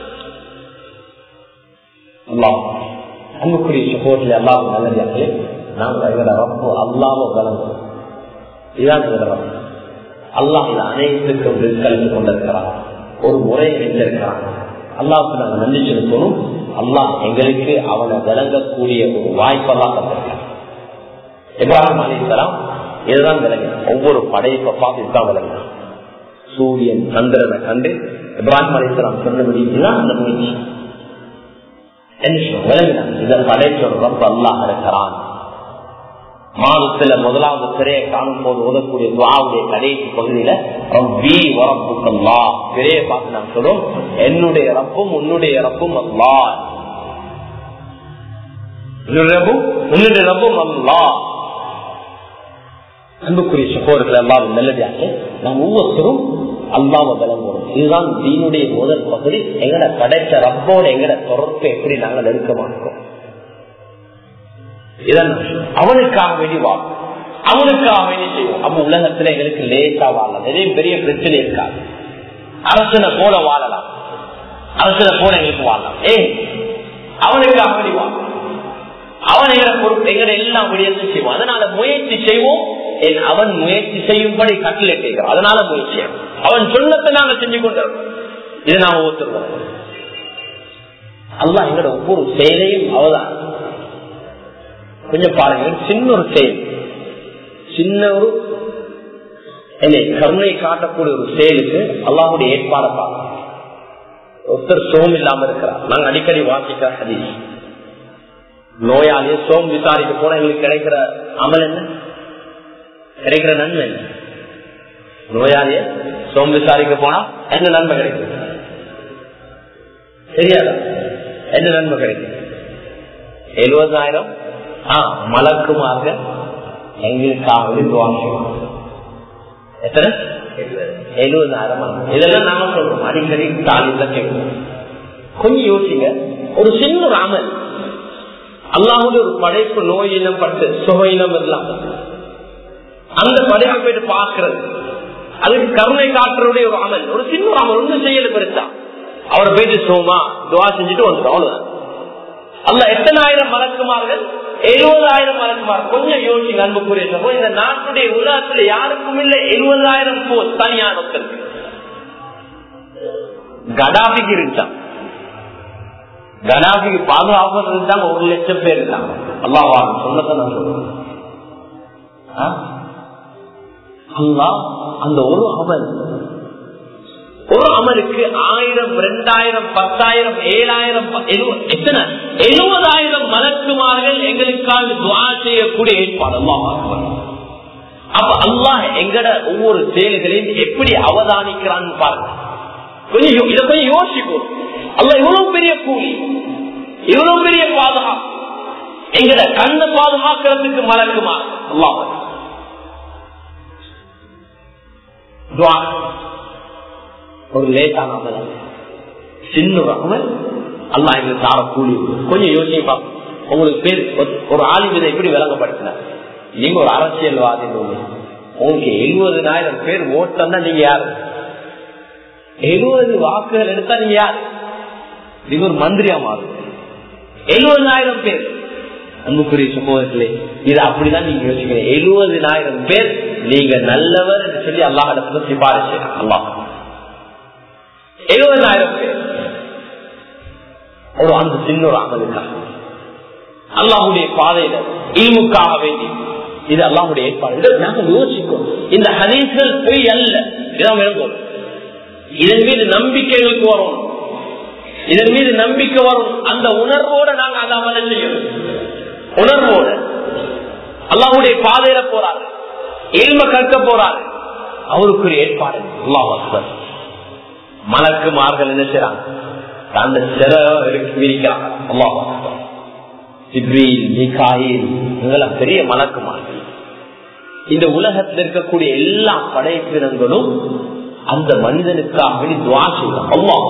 அல்லாஹ் அன்புக்குரிய சகோதரில் அல்லாஹ் நல்லதார்களே நாங்கள் எங்களோட ரப்பு அல்லாம வளர்ந்தோம் இதுதான் எங்களோட ரப்பு அல்லாஹ் இது அனைத்துக்கும் கல்வி கொண்டிருக்கிறான் ஒரு முறையை வைத்திருக்கிறான் அல்லாவுக்கு நாங்கள் நன்றி செலுத்தணும் அல்லாஹ் எங்களுக்கு அவனை விளங்கக்கூடிய ஒரு வாய்ப்பெல்லாம் தந்திருக்கான் இப்ராஹிம் அலிஸ்லாம் இதுதான் விளங்கு ஒவ்வொரு படைப்பை பார்த்து இதுதான் விளங்கினான் சூரியன் சந்திரனை கண்டு இப்ராஹிம் அலிஸ்லாம் சொன்னபடி இதுதான் அந்த முயற்சி இதை படைச்ச ரொம்ப அல்லாஹ் இருக்கிறான் மாதத்துல முதலாவது திரையை காணும் போது ஓதக்கூடிய துவாவுடைய கடைசி பகுதியில ரப்பி வரப்புக்கல்லா திரையை பார்த்து நான் சொல்றோம் என்னுடைய ரப்பும் உன்னுடைய ரப்பும் அல்லா உன்னுடைய ரப்பும் அல்லா அன்புக்குரிய சகோதரர்கள் எல்லாரும் நல்லதாக்க நாம் ஒவ்வொருத்தரும் அல்லாம விளங்குறோம் இதுதான் தீனுடைய முதல் பகுதி எங்கட படைச்ச ரப்போட எங்கட தொடர்பு எப்படி நாங்கள் நெருக்க மாட்டோம் இதன் அவனுக்காக வேண்டி வாழும் அவனுக்காக வேண்டி செய்வோம் அப்ப உலகத்துல எங்களுக்கு லேசா வாழலாம் நிறைய பெரிய பிரச்சனை இருக்காது அரசனை போல வாழலாம் அரசனை போல எங்களுக்கு வாழலாம் ஏ அவனுக்காக வேண்டி வாழும் அவன் எங்களை பொறுப்பு எங்களை எல்லாம் விடியத்து செய்வோம் அதனால முயற்சி செய்வோம் அவன் முயற்சி செய்யும்படி கட்டளை கேட்கிறோம் அதனால முயற்சி அவன் சொன்னத்தை நாங்க செஞ்சு கொண்டிருக்கோம் இது நாம ஒத்துருவோம் அல்லா எங்களோட ஒவ்வொரு செயலையும் அவதான் கொஞ்சம் பாருங்க சின்ன ஒரு செயல் சின்ன ஒரு என்னை கருணை காட்டக்கூடிய ஒரு செயலுக்கு அல்லாஹுடைய ஏற்பாடை பார்க்கணும் ஒருத்தர் சோம் இல்லாம இருக்கிறார் நாங்க அடிக்கடி வாசிக்கிற ஹதீஸ் நோயாளிய சோம் விசாரிக்க போன எங்களுக்கு கிடைக்கிற அமல் என்ன கிடைக்கிற நன்மை என்ன நோயாளிய சோம் விசாரிக்க போனா என்ன நன்மை கிடைக்கும் தெரியாதா என்ன நன்மை கிடைக்கும் எழுபதாயிரம் மலக்குமாக எங்களுக்காக எத்தனை எழுபதாயிரம் இதெல்லாம் நாம சொல்றோம் அடிக்கடி தாலில கேட்கிறோம் கொஞ்சம் யோசிங்க ஒரு சின்ன ஒரு அமல் அல்லாஹுடைய ஒரு படைப்பு நோய் இனம் பட்டு சுக இனம் இல்லாம அந்த படைப்பை போயிட்டு பாக்குறது அதுக்கு கருணை காட்டுறதுடைய ஒரு அமல் ஒரு சின்ன ஒரு அமல் ஒன்றும் செய்யல பெருசா அவர் போயிட்டு சோமா துவா செஞ்சுட்டு வந்துடும் அவ்வளவுதான் அல்ல எத்தனாயிரம் மலக்குமார்கள் எழுபதாயிரம் மலக்குமார் கொஞ்சம் யோசிங்க அன்புக்குரிய சகோ இந்த நாட்டுடைய உலகத்துல யாருக்கும் இல்ல எழுபதாயிரம் போஸ்ட் தனியான ஒருத்தருக்கு கடாபிக்கு இருந்தான் கடாபிக்கு பாதுகாப்பு இருந்தாங்க ஒரு லட்சம் பேர் இருந்தாங்க அல்லாவா சொன்னதை நான் சொல்றேன் அல்லா அந்த ஒரு அமல் ஒரு அமலுக்கு ஆயிரம் ரெண்டாயிரம் பத்தாயிரம் ஏழாயிரம் எத்தனை எழுபதாயிரம் மலக்குமார்கள் எங்களுக்காக துவா செய்யக்கூடிய ஏற்பாடு அப்ப அல்லாஹ் எங்கட ஒவ்வொரு செயல்களையும் எப்படி அவதானிக்கிறான்னு பாருங்க கொஞ்சம் இதை கொஞ்சம் யோசிப்போம் அல்ல இவ்வளவு பெரிய கூலி இவ்வளவு பெரிய பாதுகாப்பு எங்கட கண்ணை பாதுகாக்கிறதுக்கு மலக்குமா அல்லாஹ் ஒரு லேட்டான அமல் சின்ன ஒரு அமல் அல்லா எங்களுக்கு தார கூலி கொஞ்சம் யோசிச்சு பார்ப்போம் உங்களுக்கு பேர் ஒரு ஆளுநரை எப்படி விளங்கப்படுத்தினார் நீங்க ஒரு அரசியல்வாதி உங்களுக்கு எழுபதுனாயிரம் பேர் ஓட்டம் நீங்க யாரு எழுபது வாக்குகள் எடுத்தா நீங்க யாரு நீங்க ஒரு மந்திரியா மாறும் எழுபதாயிரம் பேர் அன்புக்குரிய சமூகத்திலே இது அப்படிதான் நீங்க யோசிக்கிறீங்க எழுபதினாயிரம் பேர் நீங்க நல்லவர் என்று சொல்லி அல்லாஹ் இடத்துல சிபாரிசு அல்லாஹ் எழுபதாயிரம் பேர் ஒரு அந்த சின்ன ஒரு அமலுக்காக அல்லாஹுடைய பாதையில இல்முக்காக வேண்டி இது அல்லாஹுடைய ஏற்பாடு நாங்கள் யோசிக்கும் இந்த ஹதீஸ்கள் பொய் அல்ல இதான் விளங்கும் இதன் மீது நம்பிக்கைகளுக்கு வரும் இதன் மீது நம்பிக்கை வரும் அந்த உணர்வோட நாங்க அதை அமல செய்யணும் உணர்வோடு அல்லாஹுடைய பாதையில போறாரு எல்ம கற்க போறாரு அவருக்கு ஒரு ஏற்பாடு அல்லாஹ் மலக்குமார்கள் என்ன செய்யறாங்க அந்த சிற விரிக்கிறாங்க அல்லாஹ் ஜிப்ரீல் மிகாயில் இவங்கள பெரிய மலக்குமார்கள் இந்த உலகத்தில் இருக்கக்கூடிய எல்லா படைப்பினங்களும் அந்த மனிதனுக்காக வேண்டி துவா செய்யும் அல்லாஹ்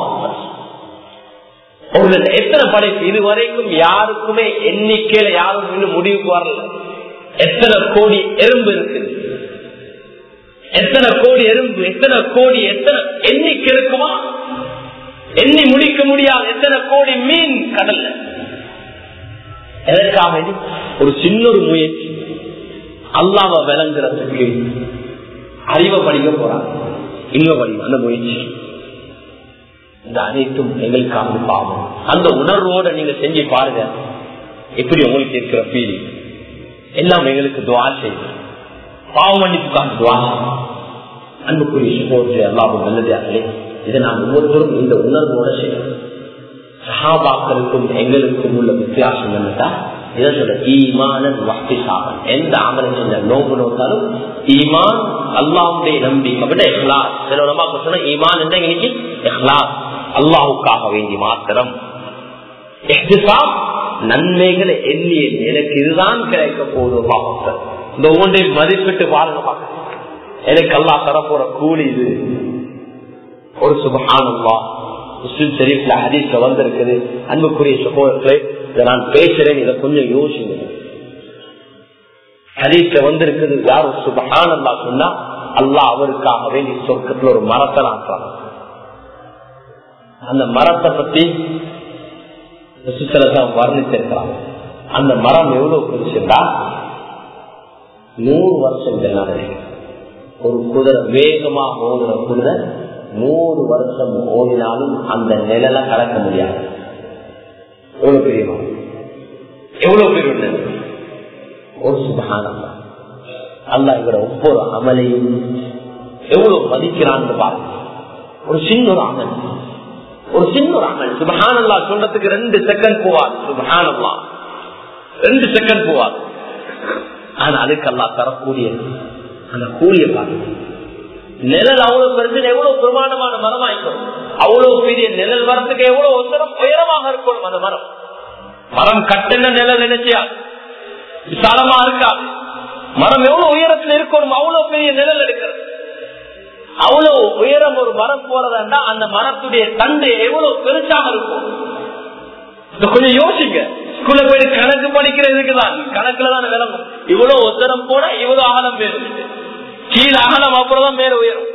ஒரு எத்தனை படைப்பு இதுவரைக்கும் யாருக்குமே எண்ணிக்கையில யாரும் இன்னும் முடிவுக்கு வரல எத்தனை கோடி எறும்பு இருக்குது எத்தனை கோடி எறும்பு எத்தனை கோடி எத்தனை எண்ணிக்கை இருக்குமா எண்ணி முடிக்க முடியாது எத்தனை கோடி மீன் கடல்ல எதற்காக வேண்டி? ஒரு சின்ன ஒரு முயற்சி அல்லாம விளங்குறதுக்கு அறிவை படிக்க போறாங்க இங்க படிக்க அந்த முயற்சி இந்த அனைத்தும் எங்களுக்காக பாவம் அந்த உணர்வோட நீங்க செஞ்சு பாருங்க எப்படி உங்களுக்கு இருக்கிற ஃபீலிங் எல்லாம் எங்களுக்கு துவா செய்யுது பாவம் மன்னிப்புக்காக துவா செய்யும் அன்புக்குரிய போன்று எல்லாரும் நல்லதாகலே இதை நான் ஒவ்வொருத்தரும் இந்த உணர்வோட செய்யணும் சஹாபாக்களுக்கும் எங்களுக்கும் உள்ள வித்தியாசம் என்னட்டா இதை சொல்ல ஈமானன் வக்தி சாபன் எந்த அமலை செஞ்ச நோம்பு நோத்தாலும் ஈமான் அல்லாவுடைய நம்பிக்கை விட எஹ்லாஸ் சில நம்ம சொன்ன ஈமான் என்ன இன்னைக்கு எஹ்லாஸ் அல்லாஹுக்காக வேண்டி மாத்திரம் எஹ்திசாம் நன்மைகளை எண்ணிய எனக்கு இதுதான் கிடைக்க போகுது பாவங்கள் இந்த ஒன்றை மதிப்பிட்டு பாருங்க பாக்க எனக்கு அல்லா தரப்போற கூலி இது ஒரு சுபஹானல்லா முஸ்லிம் ஷெரீப்ல ஹதீஸ்ல வந்திருக்குது அன்புக்குரிய சகோதரர்களே இதை நான் பேசுறேன் இதை கொஞ்சம் யோசிங்க ஹதீஸ்ல வந்திருக்குது யார் ஒரு சுபஹானல்லா சொன்னா அல்லாஹ் அவருக்காக வேண்டி சொர்க்கத்துல ஒரு மரத்தை நாட்டுறாங்க அந்த மரத்தை பத்தி வர்ணிச்சிருக்கிறாங்க அந்த மரம் எவ்வளவு பிடிச்சிருந்தா நூறு வருஷம் ஜனாதனை ஒரு குதிரை வேகமா ஓடுற குதிரை நூறு வருஷம் ஓடினாலும் அந்த நிழல கலக்க முடியாது எவ்வளவு பெரிய மரம் எவ்வளவு பெரிய நிலை ஒரு சுபகானம் அல்ல இவர ஒவ்வொரு அமலையும் எவ்வளவு மதிக்கிறான்னு பாருங்க ஒரு சின்ன ஒரு அமல் ஒரு சின்ன ஒரு அமல் சுபஹானல்லா சொல்றதுக்கு ரெண்டு செகண்ட் போவாது சுபஹானல்லா ரெண்டு செகண்ட் போவாது ஆனா அதுக்கெல்லாம் தரக்கூடிய அந்த கூலிய பாருங்க நிழல் அவ்வளவு பெருசு எவ்வளவு பிரமாண்டமான மரமாய்க்கும் அவ்வளவு பெரிய நிழல் வரத்துக்கு எவ்வளவு உத்தரம் உயரமாக இருக்கும் அந்த மரம் மரம் கட்டின நிழல் நினைச்சியா விசாலமா இருக்காது மரம் எவ்வளவு உயரத்தில் இருக்கணும் அவ்வளவு பெரிய நிழல் எடுக்கிறது அவ்வளவு உயரம் ஒரு மரம் போறதா அந்த மரத்துடைய தண்டு எவ்வளவு பெருசாக இருக்கும் கொஞ்சம் யோசிங்க ஸ்கூல்ல போயிட்டு கணக்கு படிக்கிறதுக்கு தான் கணக்குல தான் விளங்கும் இவ்வளவு உத்தரம் போட இவ்வளவு அகலம் வேணும் கீழே அகலம் அப்புறம் மேல உயரும்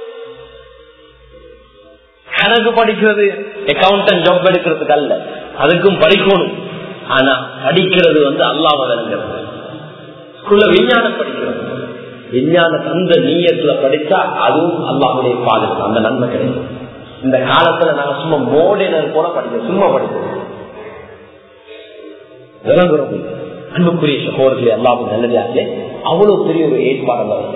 கணக்கு படிக்கிறது அக்கௌண்டன்ட் ஜாப் எடுக்கிறதுக்கு அல்ல அதுக்கும் படிக்கணும் ஆனா படிக்கிறது வந்து அல்லாம விளங்குறது ஸ்கூல்ல விஞ்ஞானம் படிக்கிறது விஞ்ஞான அந்த நீயத்துல படிச்சா அதுவும் அல்லாவுடைய பாதுகாப்பு அந்த நன்மை கிடைக்கும் இந்த காலத்துல நாங்க சும்மா மோடினர் போல படிக்கிறோம் சும்மா படிக்கிறோம் விளங்குறோம் அன்புக்குரிய சகோதரர்களே எல்லாமும் நல்லதாகவே அவ்வளவு பெரிய ஒரு ஏற்பாடு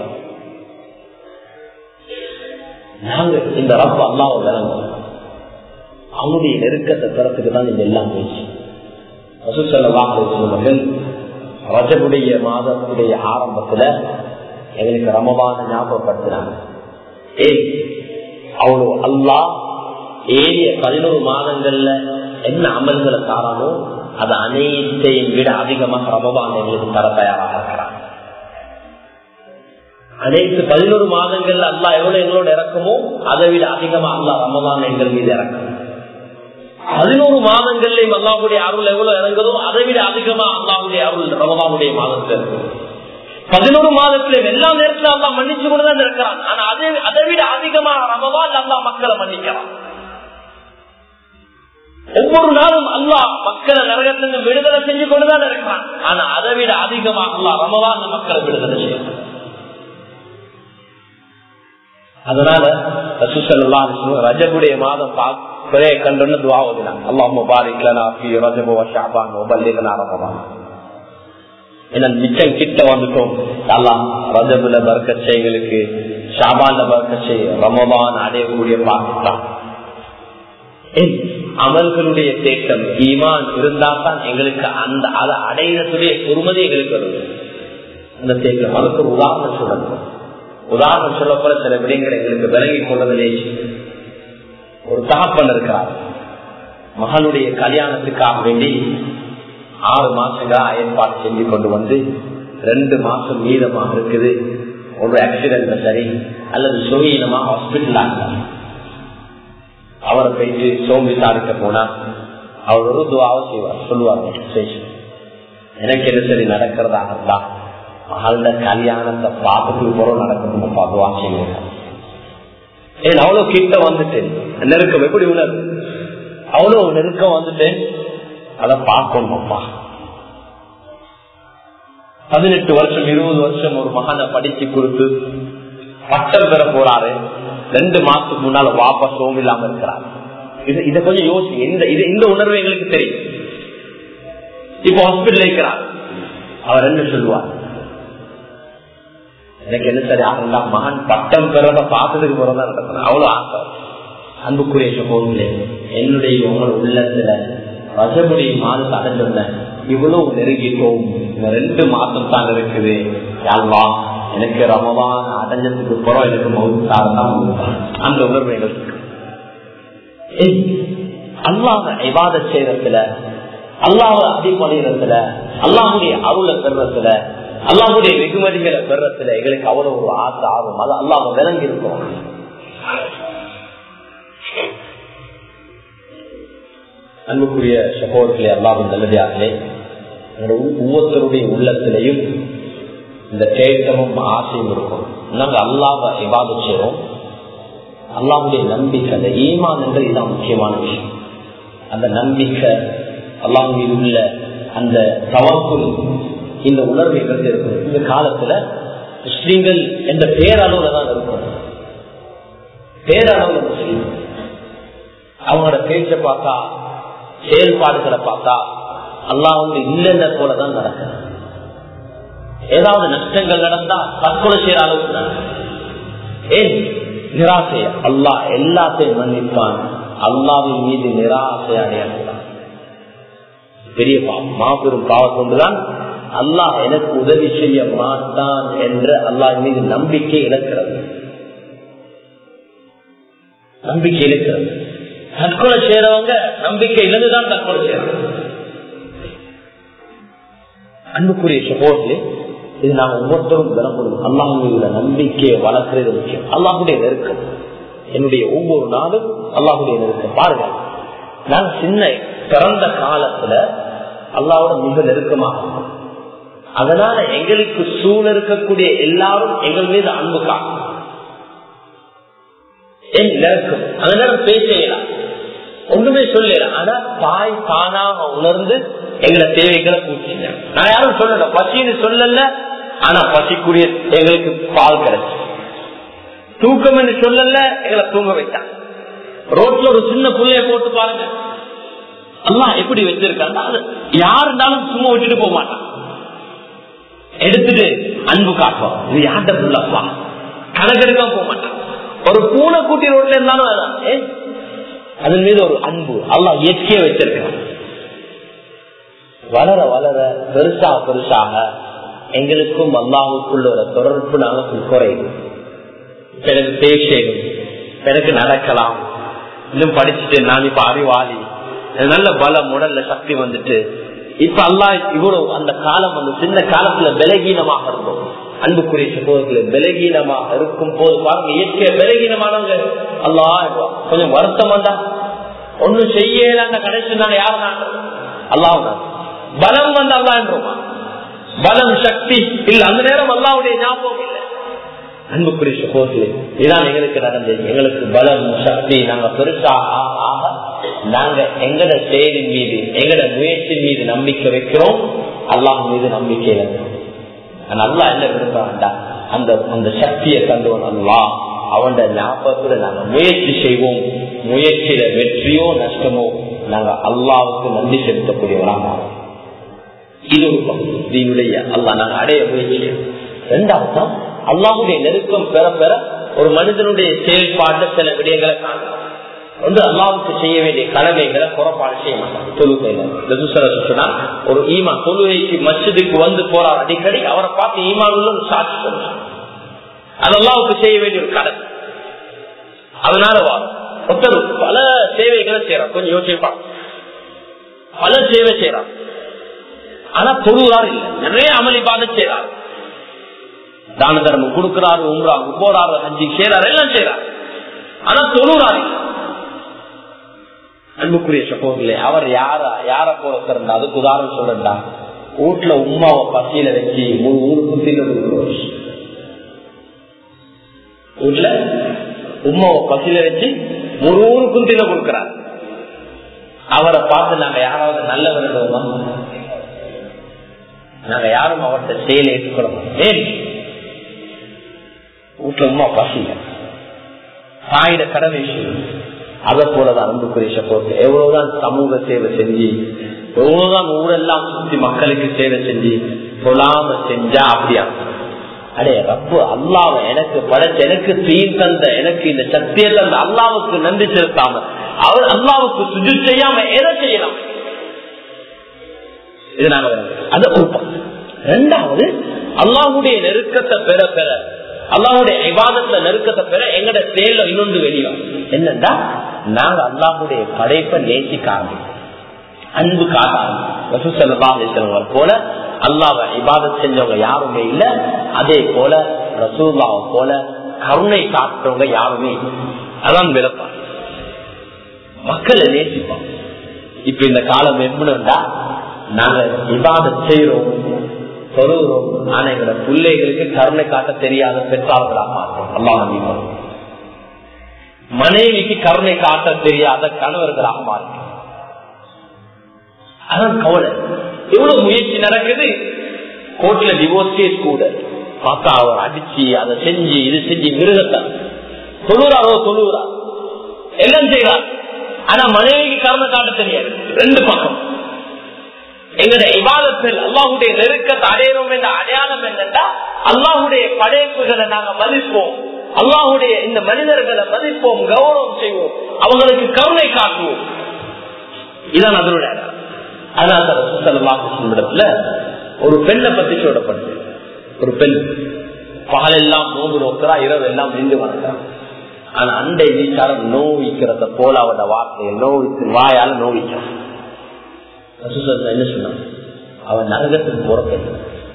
நாங்க இந்த ரப்ப அல்லாவை விளங்கும் அவனுடைய நெருக்கத்தை தரத்துக்கு தான் இந்த எல்லாம் பேச்சு வசூசல்வார்கள் ரஜனுடைய மாதத்துடைய ஆரம்பத்துல எங்களுக்கு ரமமான ஞாபகப்படுத்தினாங்க ஏய் அவ்வளோ அல்லா ஏழிய பதினோரு மாதங்கள்ல என்ன அமல்களை தாரானோ அது அனைத்தையும் விட அதிகமாக ரமபான் எங்களுக்கு தர தயாராக இருக்கிறாங்க அனைத்து பதினோரு மாதங்கள்ல அல்லா எவ்வளவு எங்களோட இறக்குமோ அதை விட அதிகமா அல்லா ரமபான் எங்கள் மீது இறக்கும் பதினோரு மாதங்கள்லயும் அல்லாவுடைய அருள் எவ்வளவு இறங்குதோ அதை விட அதிகமா அல்லாவுடைய அருள் ரமபானுடைய மாதத்துல இருக்கும் பதினோரு மாதத்துல எல்லா நேரத்திலும் அல்லா மன்னிச்சு கொண்டுதான் இருக்கிறான் ஆனா அதை அதை விட அதிகமா ரமவான் அல்லா மக்களை மன்னிக்கிறான் ஒவ்வொரு நாளும் அல்லா மக்களை நரகத்திலிருந்து விடுதலை செஞ்சு கொண்டுதான் இருக்கிறான் ஆனா அதை விட அதிகமா அல்லா ரமவான் மக்களை விடுதலை செய்யறான் அதனால ரஜபுடைய மாதம் பிறைய கண்டு துவா ஓதினான் அல்லாஹ் முபாரிக்லனா ரஜபு ஷாபான் ஒபல்லிகனா ரமவான் ஏன்னா மிச்சம் கிட்ட வந்துட்டோம் எல்லாம் ரஜபுல பறக்க செய்களுக்கு ஷாபான்ல பறக்க செய் ரமபான் அடையக்கூடிய பார்த்துட்டான் அமல்களுடைய தேக்கம் ஈமான் இருந்தா தான் எங்களுக்கு அந்த அதை அடையிறதுடைய பொறுமதி எங்களுக்கு வருது அந்த தேக்கம் அதுக்கு ஒரு உதாரணம் சொல்லணும் உதாரணம் சொல்லப்போல சில விடயங்கள் எங்களுக்கு விலகி கொள்வதிலே ஒரு தகப்பன் இருக்கிறார் மகனுடைய கல்யாணத்துக்காக வேண்டி ஆறு மாசங்க ஏற்பாடு செஞ்சு கொண்டு வந்து ரெண்டு மாசம் மீதமாக இருக்குது ஒரு ஆக்சிடென்ட்ல சரி அல்லது சுகீனமா ஹாஸ்பிட்டல் ஆகிறார் அவரை போயிட்டு சோம்பி சாதிக்க போனா அவர் ஒரு துவாவை செய்வார் சொல்லுவாங்க எனக்கு என்ன சரி நடக்கிறதாக இருந்தா மகள கல்யாணத்தை பார்த்துட்டு போறோம் நடக்கணும் பார்த்துவா செய்யுங்க ஏன் அவ்வளவு கிட்ட வந்துட்டேன் நெருக்கம் எப்படி உணர்வு அவ்வளவு நெருக்கம் வந்துட்டேன் அதை பார்க்கணும் அப்பா பதினெட்டு வருஷம் இருபது வருஷம் ஒரு மகனை படிச்சு கொடுத்து பட்டம் பெற போறாரு ரெண்டு மாசத்துக்கு முன்னால வாப்பா சோம் இல்லாம இருக்கிறார் இது இதை கொஞ்சம் யோசி இந்த இது இந்த உணர்வு எங்களுக்கு தெரியும் இப்போ ஹாஸ்பிட்டல் இருக்கிறார் அவர் என்ன சொல்லுவார் எனக்கு என்ன சரி ஆகல மகன் பட்டம் பெறத பார்த்ததுக்கு பிறகுதான் நடக்கணும் அவ்வளவு ஆசை அன்புக்குரிய சகோதரே என்னுடைய உங்களோட உள்ளத்துல வசமுடைய மாதத்தை அடைஞ்சிருந்த இவ்வளவு நெருங்கிட்டோம் இந்த ரெண்டு மாசம் தான் இருக்குது யாழ்வா எனக்கு ரமவான் அடைஞ்சதுக்கு புறம் எனக்கு மவுத்தாரதான் அந்த உணர்வு எங்களுக்கு அல்லாத இவாத செய்யறதுல அல்லாத அடிப்படையிடத்துல அல்லாவுடைய அருளை பெறத்துல அல்லாவுடைய வெகுமதிகளை பெறத்துல எங்களுக்கு அவ்வளவு ஒரு ஆசை ஆகும் அது அல்லாம விளங்கி இருக்கும் அன்புக்குரிய சகோதரர்களே அல்லாவும் நல்லதாகலே ஒவ்வொருத்தருடைய உள்ளத்திலையும் இந்த தேட்டமும் ஆசையும் இருக்கும் நாங்க அல்லாவ எவாது செய்யறோம் அல்லாவுடைய நம்பிக்கை அந்த ஈமான் என்றது இதுதான் முக்கியமான விஷயம் அந்த நம்பிக்கை அல்லாஹ் மீது உள்ள அந்த தவக்குள் இந்த உணர்வு எங்களுக்கு இருக்கும் இந்த காலத்துல முஸ்லீம்கள் என்ற பேரளவுல தான் இருக்கும் பேரளவுல முஸ்லீம் அவங்களோட பேச்ச பார்த்தா செயல்பாடுகளை பார்த்தா அல்லாஹ் வந்து இல்லைன்ற போலதான் நடக்கும் ஏதாவது நஷ்டங்கள் நடந்தா தற்கொலை செய்யற அளவுக்கு ஏன் நிராசைய அல்லாஹ் எல்லாத்தையும் மன்னிப்பான் அல்லாவின் மீது நிராசை அடையாடுகிறான் பெரிய பாவம் மாபெரும் பாவத்தொண்டுதான் அல்லாஹ் எனக்கு உதவி செய்ய மாட்டான் என்று அல்லாஹ் மீது நம்பிக்கை இழக்கிறது நம்பிக்கை இழக்கிறது தற்கொலை செய்யறவங்க நம்பிக்கை இழந்துதான் தற்கொலை செய்யறாங்க அன்புக்குரிய சகோதரி இது நாங்க ஒவ்வொருத்தரும் பெறப்படும் அல்லாஹ் மீது நம்பிக்கையை வளர்க்கிறது முக்கியம் அல்லாஹுடைய நெருக்கம் என்னுடைய ஒவ்வொரு நாளும் அல்லாஹுடைய நெருக்கம் பாருங்க நான் சின்ன பிறந்த காலத்துல அல்லாவோட மிக நெருக்கமாக இருக்கும் அதனால எங்களுக்கு சூழ இருக்கக்கூடிய எல்லாரும் எங்கள் மீது அன்பு காக்கும் என் நெருக்கம் அதனால பேசலாம் ஒண்ணுமே சொல்லலாம் ஆனா தாய் தானாக உணர்ந்து எங்களை தேவைகளை பூச்சிங்க நான் யாரும் சொல்லல பசின்னு சொல்லல ஆனா பசிக்குரிய எங்களுக்கு பால் கிடைச்சு தூக்கம் என்று சொல்லல எங்களை தூங்க வைத்தான் ரோட்ல ஒரு சின்ன புள்ளைய போட்டு பாருங்க எல்லாம் எப்படி வச்சிருக்காங்க யாரு இருந்தாலும் சும்மா விட்டுட்டு போக மாட்டான் எடுத்துட்டு அன்பு காப்போம் இது யார்கிட்ட புள்ளப்பா கணக்கெடுக்காம போக மாட்டான் ஒரு பூனை கூட்டி ரோட்ல இருந்தாலும் அதான் அதன் மீது ஒரு அன்பு அல்லா இயற்கையை வச்சிருக்கான் வளர வளர பெருசாக பெருசாக எங்களுக்கும் அல்லாவுக்குள்ள ஒரு தொடர்பு நாங்கள் குறையும் எனக்கு பேசணும் எனக்கு நடக்கலாம் இன்னும் படிச்சுட்டு நான் இப்ப அறிவாளி நல்ல பலம் உடல்ல சக்தி வந்துட்டு இப்ப அல்லா இவ்வளவு அந்த காலம் அந்த சின்ன காலத்துல பலகீனமாக இருந்தோம் அன்புக்குரிய சகோதரர்களே பலகீனமாக இருக்கும் போது பாருங்க இயற்கைய பலகீனமானவங்க அல்லா கொஞ்சம் வருத்தம் வந்தா ஒண்ணும் செய்யல அந்த கடைசி நாள் யார் நான் அல்லாஹ் பலம் வந்து அல்லா என்றோமா பலம் சக்தி இல்ல அந்த நேரம் அல்லாவுடைய ஞாபகம் இல்லை அன்புக்குரிய சகோதரி இதுதான் எங்களுக்கு நடந்தது எங்களுக்கு பலம் சக்தி நாங்க பெருசா ஆக நாங்க எங்கட செயலின் மீது எங்கட முயற்சி மீது நம்பிக்கை வைக்கிறோம் அல்லாஹ் மீது நம்பிக்கை வைக்கிறோம் அல்லா என்ன விரும்புறான்டா அந்த அந்த சக்தியை தந்தவன் அல்லா அவன் ஞாபகத்துல நாங்க முயற்சி செய்வோம் முயற்சியில வெற்றியோ நஷ்டமோ நாங்க அல்லாவுக்கு நன்றி செலுத்தக்கூடியவராக இது ஒரு பகுதியினுடைய அல்லா நாங்க அடைய முயற்சி ரெண்டாவது அல்லாவுடைய நெருக்கம் பெற பெற ஒரு மனிதனுடைய செயல்பாட்டு சில விடயங்களை காணலாம் வந்து அல்லாவுக்கு செய்ய வேண்டிய கடமைகளை புறப்பாடு செய்ய மாட்டாங்க தொழுகையில ஒரு ஈமா தொழுகைக்கு மசிதுக்கு வந்து போறார் அடிக்கடி அவரை பார்த்து ஈமான் உள்ள ஒரு சாட்சி சொல்றாங்க அது அல்லாவுக்கு செய்ய வேண்டிய ஒரு கடமை அதனால ஒருத்தர் பல சேவைகளை செய்யறான் கொஞ்சம் யோசிப்பான் பல சேவை செய்யறான் ஆனா தொழுகிறார் இல்ல நிறைய அமளிபாத செய்யறாரு தான தர்மம் கொடுக்கிறாரு உம்ராவுக்கு போறாரு அஞ்சு செய்யறாரு எல்லாம் செய்யறாரு ஆனா தொழுகிறாரு இல்ல அன்புக்குரிய சகோதரிலே அவர் யார யார போல திறந்தா அதுக்கு உதாரணம் சொல்லண்டா வீட்டுல உமாவை பசியில வச்சு முழு ஊருக்கும் தின்னு கொடுக்குறோம் வீட்டுல உமாவை பசியில வச்சு முழு ஊருக்கும் தின்னு கொடுக்கிறார் அவரை பார்த்து நாங்க யாராவது நல்லவர் இருந்தோமா நாங்க யாரும் அவர்கிட்ட செயலை ஏற்றுக்கொள்ளணும் ஏன் வீட்டுல உமா பசியில தாயிட கடமை செய்யும் அதை போலதான் அன்புக்குரிய சப்போர்ட் எவ்வளவுதான் சமூக சேவை செஞ்சு எவ்வளவுதான் ஊரெல்லாம் சுத்தி மக்களுக்கு சேவை செஞ்சு சொல்லாம செஞ்சா அப்படியா அடே ரப்பு அல்லாவ எனக்கு படைச்ச எனக்கு தீன் தந்த எனக்கு இந்த சத்திய தந்த அல்லாவுக்கு நன்றி செலுத்தாம அவர் அல்லாவுக்கு சுஜு செய்யாம எதை செய்யலாம் இது நாங்க அது ஒரு பக்கம் ரெண்டாவது அல்லாஹுடைய நெருக்கத்தை பெற பெற அல்லாஹுடைய விவாதத்துல நெருக்கத்தை பெற எங்கட செயல இன்னொன்று வெளியும் என்னன்னா நாங்க அல்லாஹுடைய படைப்பை நேசிக்க ஆரம்பிக்கும் அன்பு காட்ட ஆரம்பிக்கும் போல அல்லாவை இபாதத் செஞ்சவங்க யாருமே இல்ல அதே போல ரசூல்லாவை போல கருணை காட்டுறவங்க யாருமே அதான் விளப்பாங்க மக்களை நேசிப்போம் இப்ப இந்த காலம் எப்படின்னா நாங்க இபாதத் செய்யறோம் சொல்லுகிறோம் ஆனா எங்களோட பிள்ளைகளுக்கு கருணை காட்ட தெரியாத பெற்றார்களா மாற்றோம் அல்லாஹ் மனைவிக்கு கருணை காட்ட தெரியாத கணவர்களாக மாறும் அதான் கவலை எவ்வளவு முயற்சி நடக்குது கோர்ட்ல டிவோர்ஸ் கேஸ் கூட பார்த்தா அவர் அடிச்சு அதை செஞ்சு இது செஞ்சு மிருகத்தை சொல்லுறாரோ சொல்லுகிறார் எல்லாம் செய்யறார் ஆனா மனைவிக்கு கருணை காட்ட தெரியாது ரெண்டு பக்கம் எங்களுடைய இவாதத்தில் அல்லாஹுடைய நெருக்கத்தை அடையிறோம் என்ற அடையாளம் என்னன்னா அல்லாஹுடைய படைப்புகளை நாங்க மதிப்போம் அல்லாஹுடைய இந்த மனிதர்களை மதிப்போம் கௌரவம் செய்வோம் அவங்களுக்கு கருணை காட்டுவோம் இதான் அதனுடைய அதனால ஒரு பெண்ணை பத்தி சொல்லப்படுது ஒரு பெண் பகலெல்லாம் நோம்பு நோக்கிறா இரவு எல்லாம் நின்று வந்தார் ஆனா அண்டை வீட்டாரம் நோவிக்கிறத போல அவட வார்த்தையை நோவித்து வாயால நோவிக்கிறான் என்ன சொன்னான் அவன் நரகத்துக்கு போறப்ப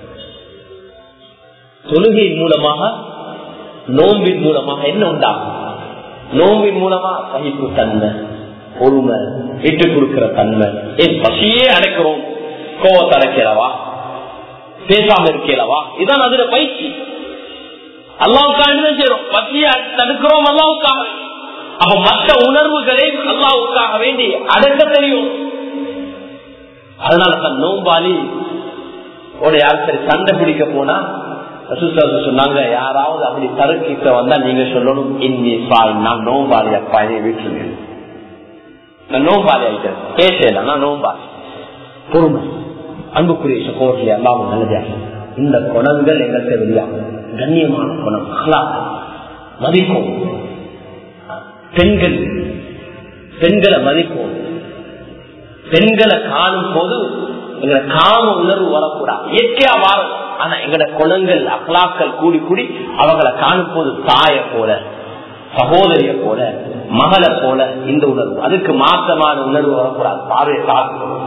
தொழுகையின் மூலமாக நோம்பின் மூலமாக என்ன உண்டாகும் நோம்பின் மூலமா சகிப்பு தன்மை பொறுமை விட்டு கொடுக்கிற தன்மை என் பசியே அடைக்கிறோம் கோவத்தை அடைக்கிறவா பேசாம இருக்கிறவா இதான் அதுல பயிற்சி அல்லாவுக்காக செய்யறோம் பசியை தடுக்கிறோம் அல்லாவுக்காக அப்ப மற்ற உணர்வுகளை அல்லாவுக்காக வேண்டி அடக்க தெரியும் அதனால தான் நோம்பாளி ஒரு யார் சரி சண்டை பிடிக்க போனா சொன்னாங்க யாராவது அப்படி தருக்கிட்ட வந்தா நீங்க சொல்லணும் இன்னி சால் நான் நோம்பாளி அப்பா என்னை வீட்டுல நான் நோம்பாளி ஆயிட்டேன் பேசல நான் நோம்பாளி பொறுமை அன்புக்குரிய சகோதரி எல்லாம் நல்லதாக இந்த குணங்கள் எங்கள்கிட்ட வெளியாகும் கண்ணியமான குணம் அகலா மதிப்போம் பெண்கள் பெண்களை மதிப்போம் பெண்களை காணும் போது எங்களை காம உணர்வு வரக்கூடாது இயற்கையா வாழும் ஆனா எங்கட குணங்கள் அகலாக்கள் கூடி கூடி அவங்களை காணும் போது தாய போல சகோதரிய போல மகளை போல இந்த உணர்வு அதுக்கு மாற்றமான உணர்வு வரக்கூடாது பார்வையை காக்கணும்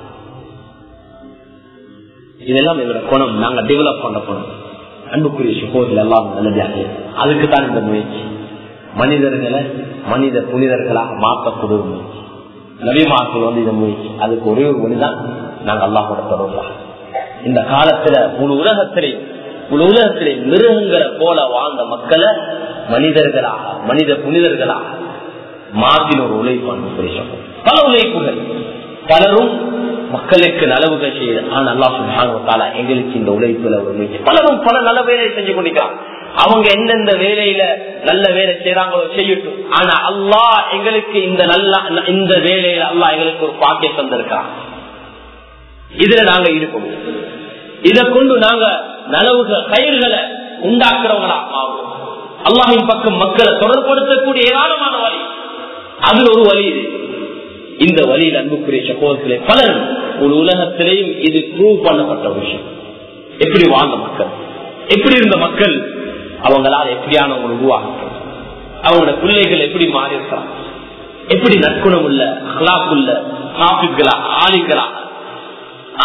இதெல்லாம் எங்களோட குணம் நாங்க டெவலப் பண்ண போனோம் அன்புக்குரிய சகோதரர் எல்லாம் நல்லதாக அதுக்கு தான் இந்த முயற்சி மனிதர்களை மனித புனிதர்களாக மாற்றக்கூடிய முயற்சி நபிமாக்கள் வந்து இந்த முயற்சி அதுக்கு ஒரே ஒரு வழிதான் நாங்க அல்லாஹோட தொடரலாம் இந்த காலத்துல முழு உலகத்திலே முழு உலகத்திலே மிருகங்களை போல வாழ்ந்த மக்களை மனிதர்களாக மனித புனிதர்களாக மாற்றின ஒரு உழைப்பு அன்புக்குரிய சகோதரர் பல உழைப்புகள் பலரும் மக்களுக்கு நலவுகள் செய்யுது ஆனா அல்லா சுபானுவத்தால எங்களுக்கு இந்த உழைப்புல ஒரு முயற்சி பலரும் பல நல்ல வேலையை செஞ்சு கொண்டிருக்காங்க அவங்க எந்தெந்த வேலையில நல்ல வேலை செய்யறாங்களோ செய்யட்டும் ஆனா அல்லா எங்களுக்கு இந்த நல்ல இந்த வேலையில அல்லா எங்களுக்கு ஒரு பாக்கியம் தந்திருக்கான் இதுல நாங்க இருக்கணும் இதை கொண்டு நாங்க நலவுகள் கயிர்களை உண்டாக்குறவங்களா ஆகும் அல்லாஹின் பக்கம் மக்களை தொடர்படுத்தக்கூடிய ஏராளமான வழி அதுல ஒரு வழி இது இந்த வழியில் அன்புக்குரிய சகோதரத்திலே பலர் ஒரு உலகத்திலேயும் இது ப்ரூவ் பண்ணப்பட்ட விஷயம் எப்படி வாழ்ந்த மக்கள் எப்படி இருந்த மக்கள் அவங்களால் எப்படியான ஒரு உருவாகட்டும் அவங்களோட பிள்ளைகள் எப்படி மாறி இருக்கலாம் எப்படி நற்குணம் உள்ள அகலாக்குள்ள காப்பிகளா ஆலிகளா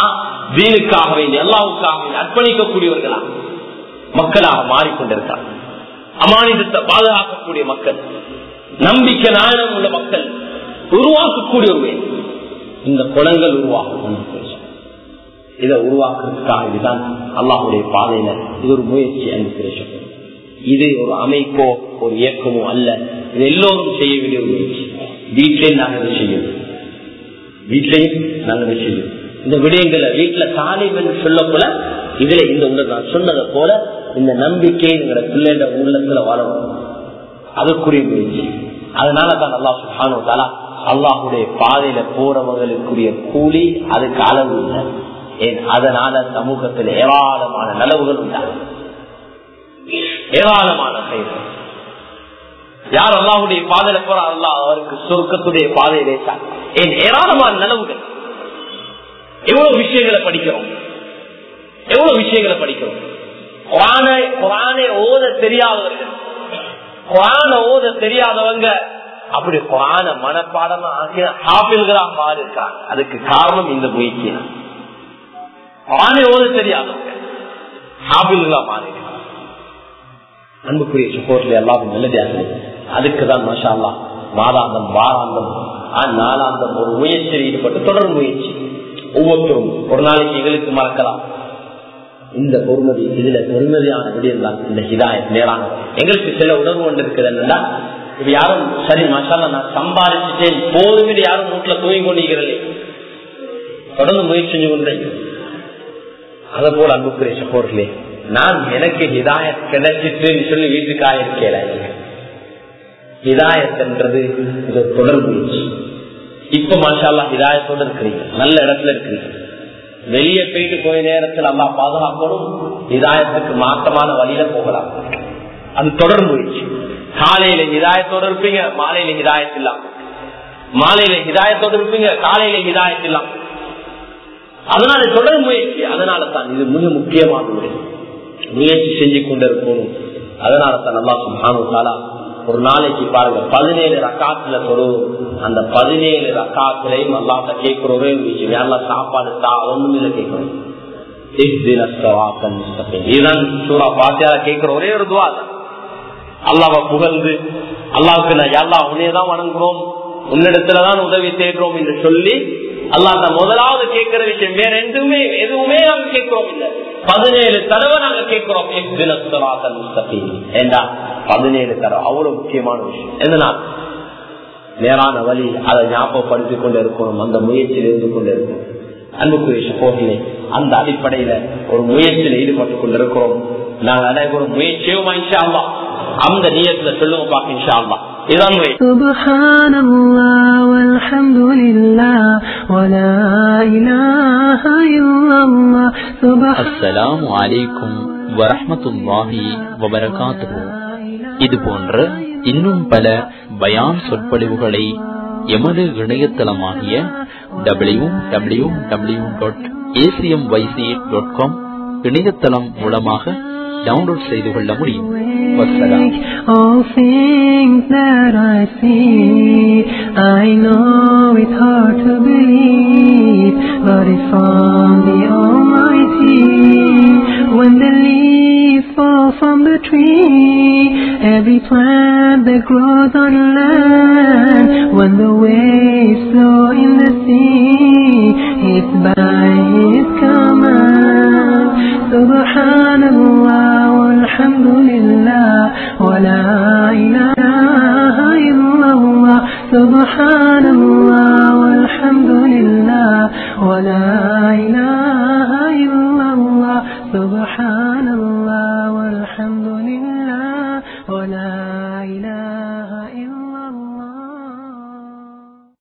வீணுக்காக வேண்டி அல்லாவுக்காக வேண்டி அர்ப்பணிக்கக்கூடியவர்களா மக்களாக மாறிக்கொண்டிருக்கிறார்கள் அமானிதத்தை பாதுகாக்கக்கூடிய மக்கள் நம்பிக்கை நாயனம் உள்ள மக்கள் உருவாக்கக்கூடிய ஒரு வேலை. இந்த குளங்கள் உருவாக்கும் இதை உருவாக்குறதுக்காக இதுதான் அல்லாஹுடைய பாதையில இது ஒரு முயற்சி அனுப்பிரேஷன் இது ஒரு அமைப்போ ஒரு இயக்கமோ அல்ல இது எல்லோரும் செய்ய வேண்டிய ஒரு முயற்சி வீட்டிலேயும் நாங்கள் இதை செய்யணும் வீட்டிலையும் நாங்கள் இதை செய்யணும் இந்த விடயங்களை வீட்டுல தாலிம் சொல்லப்போல இதுல இந்த உள்ள நான் சொன்னதை போல இந்த நம்பிக்கை எங்களை பிள்ளைட உள்ளத்துல வரணும் அதுக்குரிய முயற்சி அதனால தான் அல்லா சுஹானு தாலா அல்லாஹுடைய பாதையில போறவங்களுக்குரிய கூலி அதுக்கு அளவு இல்லை ஏன் அதனால சமூகத்தில் ஏராளமான நலவுகள் உண்டாகும் ஏராளமான செயல்கள் யார் அல்லாஹுடைய பாதையில போற அல்லாஹ் அவருக்கு சொர்க்கத்துடைய பாதையிலே ஏன் ஏராளமான நலவுகள் எவ்வளவு விஷயங்களை படிக்கிறோம் எவ்வளவு விஷயங்களை படிக்கிறோம் குரானை குரானை ஓத தெரியாதவர்கள் குரான ஓத தெரியாதவங்க அப்படி குரான மனப்பாடமா ஆகிய ஹாபில்களாக மாறி இருக்காங்க அதுக்கு காரணம் இந்த முயற்சி குரானை ஓத தெரியாதவங்க ஹாபில்களா மாறி அன்புக்குரிய சுப்போர்ட்ல எல்லாரும் நல்லதாக அதுக்குதான் மஷா அல்லா மாதாந்தம் வாராந்தம் நாளாந்தம் ஒரு முயற்சியில் ஈடுபட்டு தொடர் முயற்சி ஒவ்வொருத்தரும் ஒரு நாளைக்கு எங்களுக்கு மறக்கலாம் இந்த பொறுமதி இதுல பெருமதியான விடயம் தான் இந்த ஹிதாயத் நேரான எங்களுக்கு சில உணர்வு கொண்டு இருக்குது என்னன்னா இப்ப யாரும் சரி மசாலா நான் சம்பாதிச்சுட்டேன் போதும் யாரும் வீட்டுல தூங்கி கொண்டிருக்கிறே தொடர்ந்து முயற்சி செஞ்சு கொண்டேன் அதை போல அன்புக்குரிய சப்போர்களே நான் எனக்கு ஹிதாயத் கிடைச்சிட்டுன்னு சொல்லி வீட்டுக்காக இருக்கல ஹிதாயத் என்றது இது ஒரு தொடர் முயற்சி இப்ப மாஷால்லா ஹிதாயத்தோடு இருக்கிறீங்க நல்ல இடத்துல இருக்கிறீங்க வெளியே போயிட்டு போய் நேரத்தில் அல்லா பாதுகாக்கணும் இதாயத்துக்கு மாற்றமான வழியில போகலாம் அது தொடர் முயற்சி காலையில ஹிதாயத்தோடு இருப்பீங்க மாலையில ஹிதாயத் இல்லாம மாலையில ஹிதாயத்தோடு இருப்பீங்க காலையில ஹிதாயத் இல்லாம அதனால தொடர் முயற்சி அதனால தான் இது மிக முக்கியமான முயற்சி முயற்சி செஞ்சு கொண்டிருக்கணும் அதனால தான் நல்லா சுகானுத்தாலா ஒரு நாளைக்கு பாருங்க பதினேழு ரக்காத்துல தொழுவோம் அந்த பதினேழு ரக்காத்துலையும் அல்லாட்ட கேட்கிற ஒரே விஷயம் யாரெல்லாம் சாப்பாடு தா ஒண்ணும் இல்லை கேட்கணும் இதுதான் சூரா பாத்தியார கேட்கிற ஒரே ஒரு துவா தான் அல்லாவை புகழ்ந்து அல்லாவுக்கு நான் எல்லா உன்னையதான் வணங்குறோம் உன்னிடத்துலதான் உதவி தேடுறோம் என்று சொல்லி அல்லா அந்த முதலாவது கேட்கிற விஷயம் வேற எதுவுமே எதுவுமே நாங்க கேட்கிறோம் இல்ல பதினேழு தடவை நாங்க கேட்கிறோம் ஏண்டா பதினேழு தடவை அவ்வளவு முக்கியமான விஷயம் எதனால் நேரான வழி அதை ஞாபகப்படுத்திக் கொண்டு இருக்கணும் அந்த முயற்சியில் இருந்து கொண்டு இருக்கணும் அன்புக்குரிய போகிலே அந்த அடிப்படையில ஒரு முயற்சியில் ஈடுபட்டுக் கொண்டிருக்கிறோம் நாங்கள் அனைவரும் முயற்சியும் அந்த நியத்துல சொல்லுங்க பாக்க இன்ஷா அல்லா இதான் سبحان الله والحمد لله ولا إله إلا الله سبحان அஸ்ஸலாமு அலைக்கும் வரஹ்மத்துல்லாஹி வபரகாத்துஹு இது போன்ற இன்னும் பல பயான் சொற்பொழிவுகளை எமது இணையதளமாகிய W W W dot ACM YC dot com இணையதளம் மூலமாக டவுன்லோட் செய்து கொள்ள முடியும் வசலாம் All things that I see, I know it's hard to believe, but it's from the Almighty. When the leaves fall from the tree, every plant that grows on land, when the waves flow in the sea, it's by His command. Subhanallah walhamdulillah wa la ilaha illallah. Subhanallah walhamdulillah wa la ilaha illallah. Subhanallah walhamdulillah wa la ilaha illallah.